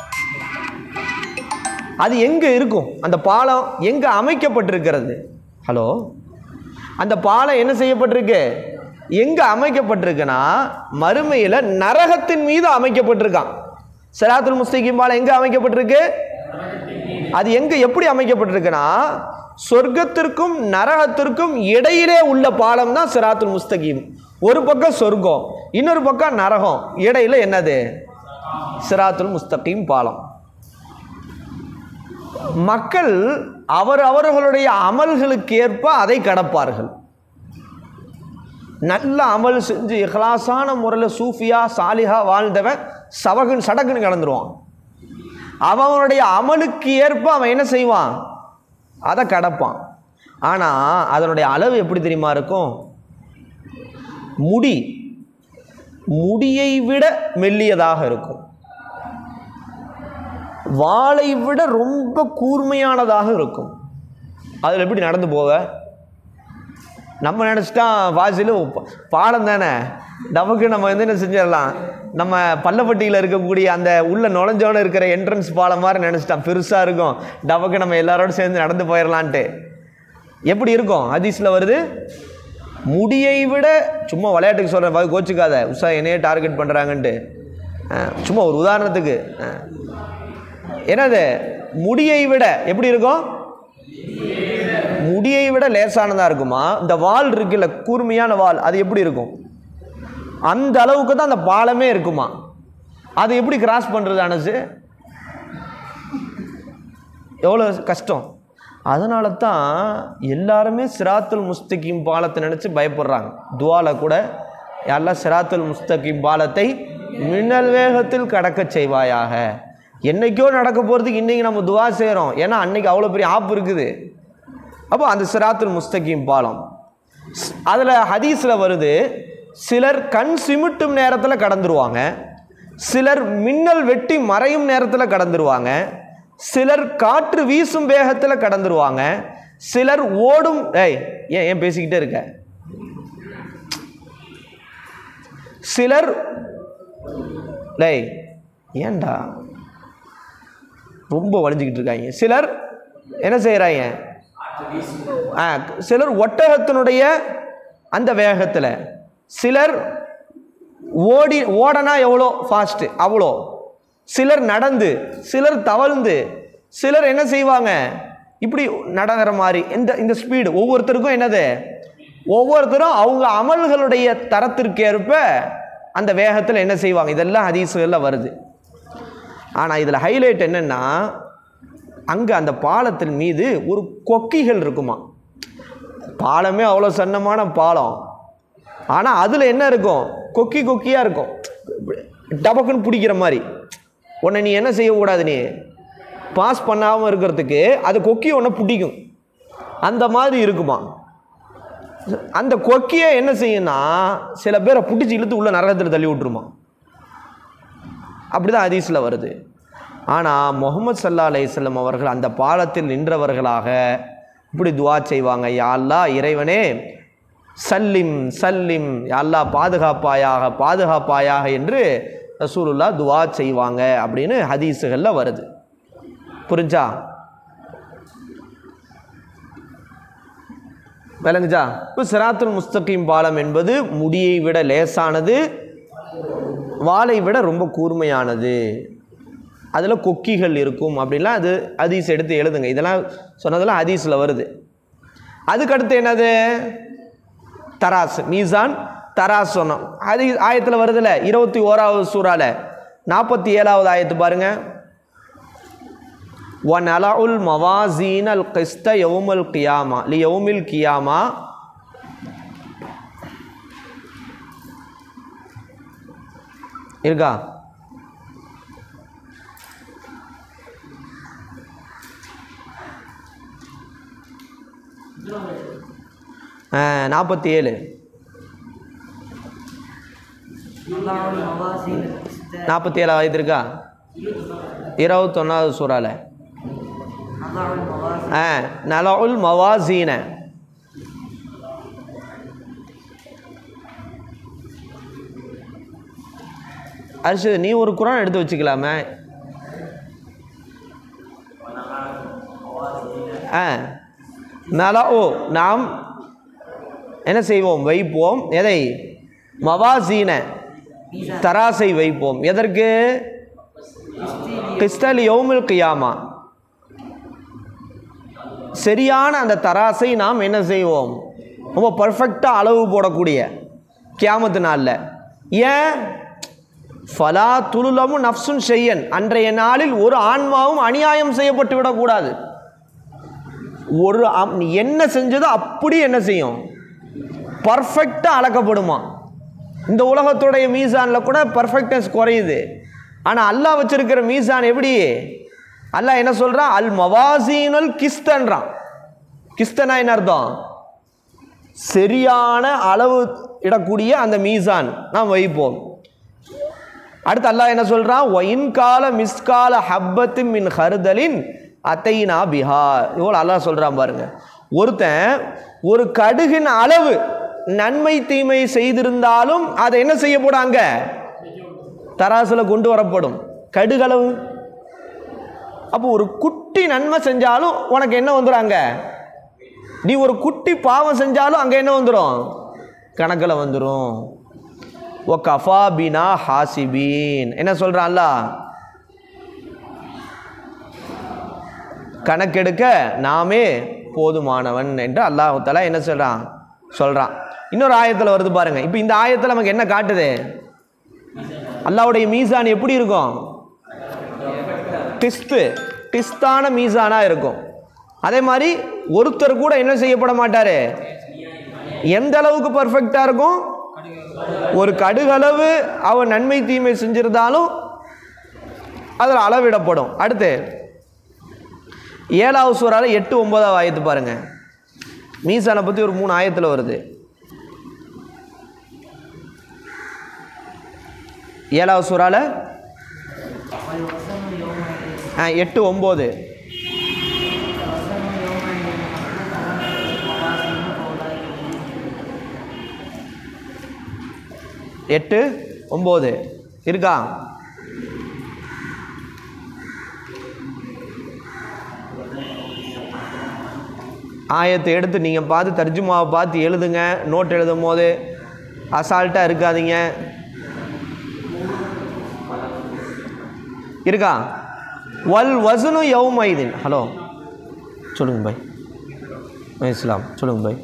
அது எங்கே இருக்கும் அந்த பாலம் எங்கே அமைக்கப்பட்டிருக்கிறது ஹலோ அந்த பாலம் என்ன செய்யப்பட்டிருக்கு எங்கே அமைக்கப்பட்டிருக்குன்னா மறுமையில் நரகத்தின் மீது அமைக்கப்பட்டிருக்கான் சிராத்துல் முஸ்தகீம் பாலம் எங்கே அமைக்கப்பட்டிருக்கு அது எங்கே எப்படி அமைக்கப்பட்டிருக்குன்னா சொர்க்கத்திற்கும் நரகத்திற்கும் இடையிலே உள்ள பாலம் தான் சிராத்துல் முஸ்தகீம் ஒரு பக்கம் சொர்க்கம் இன்னொரு பக்கம் நரகம் இடையில என்னது சிராத்துல் முஸ்தகீம் பாலம் மக்கள் அவர் அவர்களுடைய அமல்களுக்கு ஏற்ப அதை கடப்பார்கள் நல்ல அமல் செஞ்சு இஹ்லாஸான முறையில் சூஃபியா சாலிஹா வாழ்ந்தவன் சவகுன்னு சடக்குன்னு கலந்துருவான் அவனுடைய அமலுக்கு ஏற்ப அவன் என்ன செய்வான் அதை கடப்பான் ஆனால் அதனுடைய அளவு எப்படி தெரியுமா இருக்கும் முடி முடியை விட மெல்லியதாக இருக்கும் வாளை விட ரொம்ப கூர்மையானதாக இருக்கும் அதில் எப்படி நடந்து போவ நம்ம நினச்சிட்டா வாசில் பாலம் தானே நமக்கு நம்ம வந்து என்ன செஞ்சிடலாம் நம்ம பள்ளப்பட்டியில் இருக்கக்கூடிய அந்த உள்ள நுழைஞ்சோன்னு இருக்கிற என்ட்ரன்ஸ் பாலம் மாதிரி நினச்சிட்டான் பெருசாக இருக்கும் டபக்கு நம்ம எல்லாரோடும் சேர்ந்து நடந்து போயிடலான்ட்டு எப்படி இருக்கும் ஹதீஸில் வருது முடியை விட சும்மா விளையாட்டுக்கு சொல்கிறேன் கோச்சிக்காத உஷா என்னையே டார்கெட் பண்ணுறாங்கன்ட்டு அஹ், சும்மா ஒரு உதாரணத்துக்கு அஹ். என்னது முடியை விட எப்படி இருக்கும் முடியை விட லேசானதாக இருக்குமா இந்த வால் இருக்குல்ல கூர்மையான வால் அது எப்படி இருக்கும் அந்த அளவுக்கு தான் அந்த பாலமே இருக்குமா அது எப்படி கிராஸ் பண்ணுறது அனசு எவ்வளோ கஷ்டம் அதனால தான் எல்லாருமே சிராத்துல் முஸ்தகிம் பாலத்தை நினச்சி பயப்படுறாங்க துவால கூட யாரெல்லாம் சிராத்துல் முஸ்தகிம் பாலத்தை மின்னல் வேகத்தில் கடக்கச் செய்வாயாக என்னைக்கோ நடக்க போகிறதுக்கு இன்றைக்கி நம்ம துவா செய்கிறோம் ஏன்னா அன்னைக்கு அவ்வளோ பெரிய ஆப்பு இருக்குது அப்போ அந்த சிராத்துல் முஸ்தகிம் பாலம் அதில் ஹதீஸில் வருது சிலர் கண் சிமிட்டும் நேரத்தில் கடந்துருவாங்க சிலர் மின்னல் வெட்டி மறையும் நேரத்தில் கடந்துருவாங்க சிலர் காற்று வீசும் வேகத்தில் கடந்துருவாங்க சிலர் ஓடும் ஏய் ஏன் ஏன் பேசிக்கிட்டே இருக்க சிலர் லேய் ஏன்டா ரொம்ப வலிஞ்சிக்கிட்டு இருக்காங்க சிலர் என்ன செய்கிறாங்க ஆ, சிலர் ஒட்டகத்தினுடைய அந்த வேகத்தில் சிலர் ஓடி ஓடனா எவ்வளோ ஃபாஸ்ட்டு அவ்வளோ சிலர் நடந்து சிலர் தவழ்ந்து சிலர் என்ன செய்வாங்க இப்படி நடக்கிற மாதிரி இந்த இந்த ஸ்பீடு ஒவ்வொருத்தருக்கும் என்னது ஒவ்வொருத்தரும் அவங்க அமல்களுடைய தரத்திற்கேற்ப அந்த வேகத்தில் என்ன செய்வாங்க இதெல்லாம் ஹதீஸுகளில் வருது ஆனால் இதில் ஹைலைட் என்னென்னா அங்கே அந்த பாலத்தின் மீது ஒரு கொக்கிகள் இருக்குமா பாலமே அவ்வளோ சன்னமான பாலம் ஆனால் அதில் என்ன இருக்கும் கொக்கி கொக்கியாக இருக்கும் டபக்குன்னு பிடிக்கிற மாதிரி உன்னை நீ என்ன செய்யக்கூடாது நீ பாஸ் பண்ணாமல் இருக்கிறதுக்கு அது கொக்கி ஒன்றை பிடிக்கும் அந்த மாதிரி இருக்குமா அந்த கொக்கியை என்ன செய்யும்னா சில பேரை பிடிச்சி இழுத்து உள்ள நரகத்தில் தள்ளி விட்டுருமா அப்படி தான் ஹதீஸில் வருது ஆனால் முகமது சல்லா அலையம் அவர்கள் அந்த பாலத்தில் நின்றவர்களாக இப்படி துவா செய்வாங்க யா அல்லாஹ் இறைவனே சல்லிம் சல்லிம் யா அல்லாஹ் பாதுகாப்பாயாக பாதுகாப்பாயாக என்று ரசூலுல்லா துவா செய்வாங்க அப்படின்னு ஹதீஸுகளில் வருது புரிஞ்சா விளங்குச்சா இப்போ சிராத்துல் முஸ்தகீம் பாலம் என்பது முடியை விட லேசானது வாளை விட ரொம்ப கூர்மையானது அதில் கொக்கிகள் இருக்கும் அப்படின்லாம் அது ஹதீஸ் எடுத்து எழுதுங்க இதெல்லாம் சொன்னதெல்லாம் ஹதீஸில் வருது அதுக்கடுத்து என்னது தராஸ் மீசான் தராஸ் சொன்னோம் அது ஆயத்தில் வருதுல்ல இருபத்தி ஓராவது சூறால நாற்பத்தி ஏழாவது ஆயத்து பாருங்க ஒன் அலாவுல் மவாசீன் அல் கிஸ்த யவுமல் கியாமா லி யவுமில் கியாமா இருக்கா நாற்பத்தி ஏழு அல்லாஹ்வுல் மவாசீன் நாற்பத்தி ஏழாவது இருக்கா இருபத்தொன்னாவது சூறால அல்லாஹ்வுல் மவாசீன் ஆ நலவுல் மவாசீன அரிசி நீ ஒரு குரான் எடுத்து வச்சுக்கலாமே ஆ நலஓ நாம் என்ன செய்வோம் வைப்போம் எதை மவாசீன தராசை வைப்போம் எதற்கு கிறிஸ்தல் யௌமில் கியாமா சரியான அந்த தராசை நாம் என்ன செய்வோம் ரொம்ப பர்ஃபெக்டாக அளவு போடக்கூடிய கியாமத்து நாளில் ஏன் ஃபலா துலுலமும் நஃப்சுன் செய்யன் அன்றைய நாளில் ஒரு ஆன்மாவும் அநியாயம் செய்யப்பட்டு விடக்கூடாது ஒரு அம்- நீ என்ன செஞ்சதோ அப்படி என்ன செய்யும் பர்ஃபெக்டாக அளக்கப்படுமா இந்த உலகத்துடைய மீசானில் கூட பர்ஃபெக்ட்னஸ் குறையுது ஆனால் அல்லாஹ் வச்சிருக்கிற மீசான் எப்படி அல்லாஹ் என்ன சொல்றான் அல் மவாசீனல் கிஸ்தன்றான் கிஸ்தனா என்ன அர்த்தம் சரியான அளவு இடக்கூடிய அந்த மீசான் நாம் வைப்போம் அடுத்து அல்லாஹ் என்ன சொல்றான் ஒயின் கால மிஸ்கால ஹப்பத்தின் மின் ஹருதலின் அத்தைனா பிஹா இவ்வளோ அல்லாஹ் சொல்றான் பாருங்க ஒருத்தன் ஒரு கடுகின் அளவு நன்மை தீமை செய்திருந்தாலும் அதை என்ன செய்ய போடாங்க தராசுல கொண்டு வரப்படும் கடுகளவு அப்போ ஒரு குட்டி நன்மை செஞ்சாலும் உனக்கு என்ன வந்துடுறாங்க நீ ஒரு குட்டி பாவம் செஞ்சாலும் அங்கே என்ன வந்துடும் கணக்கில் வந்துடும் ஓ கஃபா பினா ஹாசிபீன் என்ன சொல்கிறான்ல கணக்கெடுக்க நாமே போதுமானவன் என்று அல்லாஹ் தஆலா என்ன சொல்கிறான் சொல்கிறான் இன்னொரு ஆயத்தில் வருது பாருங்க இப்போ இந்த ஆயத்தில் நமக்கு என்ன காட்டுது அல்லாஹ்வுடைய மீசான் எப்படி இருக்கும் டிஸ்து டிஸ்தான மீசானாக இருக்கும் அதே மாதிரி ஒருத்தர் கூட என்ன செய்யப்பட மாட்டார் எந்த அளவுக்கு பர்ஃபெக்டாக இருக்கும் ஒரு கடுகளவு அவன் நன்மை தீமை செஞ்சிருந்தாலும் அதில் அளவிடப்படும் அடுத்து ஏழாவது சூறால எட்டு ஒன்பதாவது ஆயத்து பாருங்க மீசானை பற்றி ஒரு மூணு ஆயத்தில் வருது ஏழாவது சூறால ஆ எட்டு ஒம்பது எட்டு ஒம்பது இருக்கா ஆயத்தை எடுத்து நீங்கள் பார்த்து தர்ஜுமாவை பார்த்து எழுதுங்க நோட் எழுதும் போது அசால்ட்டாக இருக்காதீங்க இருக்கா வல் வசனு யௌமைதீன் ஹலோ சொல்லுங்க பாய் பாய் இஸ்லாம் சொல்லுங்க பாய்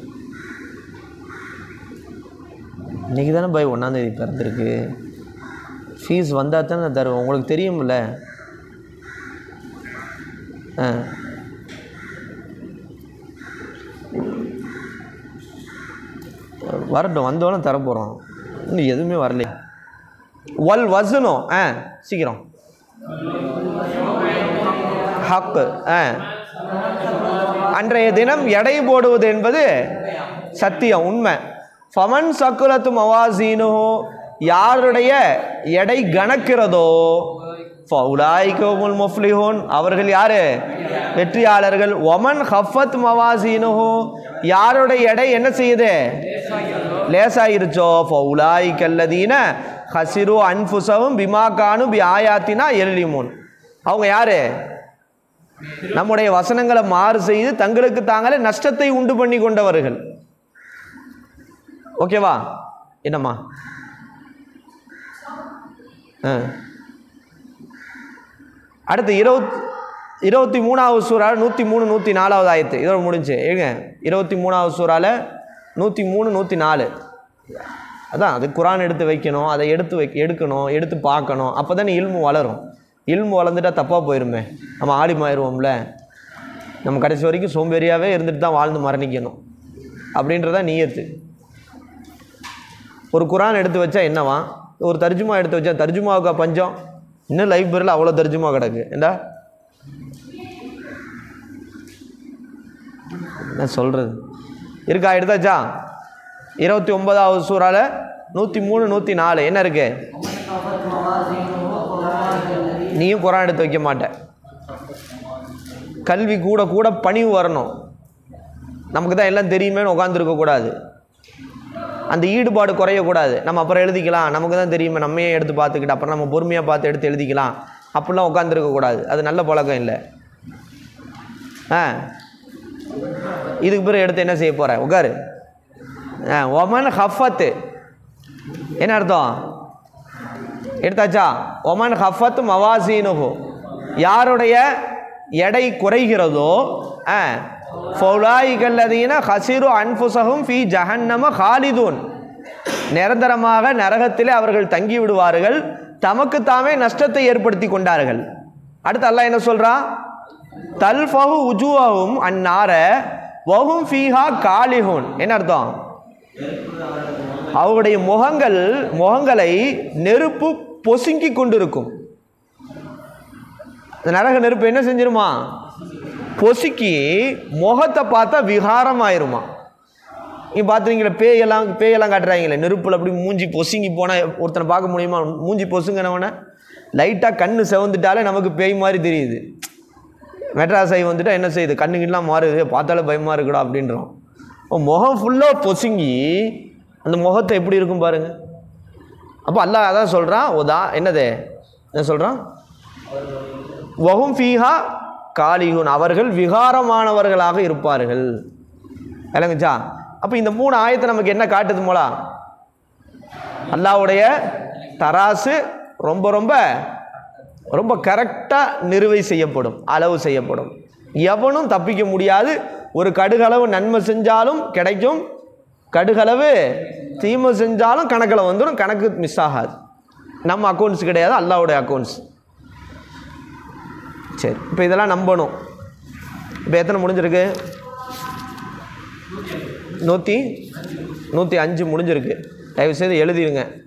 இன்றைக்கி தானே பாய் ஒன்றாந்தேதி பிறந்திருக்கு ஃபீஸ் வந்தால் தானே நான் தருவேன் உங்களுக்கு தெரியும்ல ஆ வரட்டும் வந்தோடனே தர போகிறோம் இன்னும் எதுவுமே வரல வல் வசனோ ஆ சீக்கிரம் ஹக்கு ஆ அன்றைய தினம் எடை போடுவது என்பது சத்தியம் உண்மை ஃபமன் சக்குலத்து மவாசீனோ யாருடைய எடை கணக்கிறதோ ஃபவுலாய்கோமுல் முஃப்லிஹூன் அவர்கள் யாரு வெற்றியாளர்கள் ஒமன் ஹஃபத் மவாசீனுஹு யாருடைய எடை என்ன செய்யுது லேசாயிருச்சோ ஃபவுலாய்கல்லதீன ஹசிரு அன்ஃபுசவும் பிமாக்கானு பி ஆயாத்தினா எல்லிமுன் அவங்க யாரு நம்முடைய வசனங்களை மாறு செய்து தங்களுக்கு தாங்களே நஷ்டத்தை உண்டு பண்ணி கொண்டவர்கள் ஓகேவா என்னம்மா ஆ அடுத்து இருபத் இருபத்தி மூணாவது சூறால நூற்றி மூணு நூற்றி நாலாவது ஆயத்து இதோட முடிஞ்சு ஏங்க இருபத்தி மூணாவது சூறால நூற்றி மூணு நூற்றி நாலு அதான் அது குரான் எடுத்து வைக்கணும் அதை எடுத்து வை எடுக்கணும் எடுத்து பார்க்கணும் அப்போ தானே இல்மு வளரும் இல்மு வளர்ந்துட்டா தப்பாக போயிருமே நம்ம ஆலிமாயிருவோம்ல நம்ம கடைசி வரைக்கும் சோம்பேறியாகவே இருந்துட்டு தான் வாழ்ந்து மரணிக்கணும் அப்படின்றதான் நீயத்து ஒரு குரான் எடுத்து வச்சா என்னவா ஒரு தர்ஜுமா எடுத்து வச்சா தர்ஜுமாவுக்கா பஞ்சம் இன்னும் லைப்ரரியில் அவ்வளோ தர்ஜுமா கிடக்கு ஏண்டா என்ன சொல்கிறது இருக்கா எடுத்தாச்சா இருபத்தி ஒன்பதாவது சூறால நூற்றி மூணு நூற்றி நாலு என்ன இருக்கு நீயும் குரான் எடுத்து வைக்க மாட்ட கல்வி கூட கூட பணிவு வரணும் நமக்கு தான் எல்லாம் தெரியுமேன்னு உட்காந்துருக்கக்கூடாது அந்த ஈடுபாடு குறையக்கூடாது நம்ம அப்புறம் எழுதிக்கலாம் நமக்கு தான் தெரியுமே நம்மையே எடுத்து பார்த்துக்கிட்டு அப்புறம் நம்ம பொறுமையாக பார்த்து எடுத்து எழுதிக்கலாம் அப்படிலாம் உட்காந்துருக்கக்கூடாது அது நல்ல பழக்கம் இல்லை ஆ இதுக்கு பிறகு எடுத்து என்ன செய்ய போகிற உட்காரு ஆ ஒமன் ஹஃபத்து என்ன அர்த்தம் எடுத்தாச்சா ஒமன் ஹஃபத் மவாசீனுஹு யாருடைய எடை குறைகிறதோ ஆ ஃபௌலாயிகல்லதீன ஹசிரு அன்ஃபுசஹும் ஃபி ஜஹன்னம ஹாலிதூன் நிரந்தரமாக நரகத்திலே அவர்கள் தங்கி விடுவார்கள் தமக்கு தாமே நஷ்டத்தை ஏற்படுத்தி கொண்டார்கள் அடுத்து அல்லாஹ் என்ன சொல்றான் தல்ஃபஹு உஜுவஹும் அந்நார வஹும் ஃபீஹா காலிஹூன் என்ன அர்த்தம் அவருடைய முகங்கள் முகங்களை நெருப்பு பொசுங்கி கொண்டிருக்கும் அந்த நரக நெருப்பு என்ன செஞ்சிருமா பொசுக்கி முகத்தை பார்த்தா விகாரமாயிருமா நீ பார்த்துருங்களே பேயெல்லாம் பேயெல்லாம் காட்டுறாங்களே நெருப்பில் அப்படி மூஞ்சி பொசுங்கி போனால் ஒருத்தனை பார்க்க முடியுமா மூஞ்சி பொசுங்கினவன லைட்டாக கண்ணு செவந்துட்டாலே நமக்கு பேய் மாதிரி தெரியுது மெட்ராஸ் ஆகி வந்துட்டா என்ன செய்யுது கண்ணுக்கெல்லாம் மாறுது பார்த்தாலே பயமாக இருக்குடா அப்படின்றோம் இப்போ முகம் ஃபுல்லாக பொசுங்கி அந்த முகத்தை எப்படி இருக்கும் பாருங்க அப்போ அல்லாஹ் அதான் சொல்கிறான் ஓதா என்னது என்ன சொல்கிறான் வஹும் ஃபீஹா காலிகுன் அவர்கள் விகாரமானவர்களாக இருப்பார்கள் விளங்குச்சா அப்போ இந்த மூணு ஆயத்தை நமக்கு என்ன காட்டுது மோலா அல்லாவுடைய தராசு ரொம்ப ரொம்ப ரொம்ப கரெக்டாக நிறுவை செய்யப்படும் அளவு செய்யப்படும் எவனும் தப்பிக்க முடியாது ஒரு கடுகளவு நன்மை செஞ்சாலும் கிடைக்கும் கடுகளவு தீமை செஞ்சாலும் கணக்கில் வந்துடும் கணக்கு மிஸ் ஆகாது நம்ம அக்கௌண்ட்ஸ் கிடையாது அல்லாவுடைய அக்கௌண்ட்ஸ் சரி இப்போ இதெல்லாம் நம்பணும் இப்போ எத்தனை முடிஞ்சிருக்கு நூற்றி நூற்றி அஞ்சு முடிஞ்சிருக்கு தயவுசெய்து எழுதிடுங்க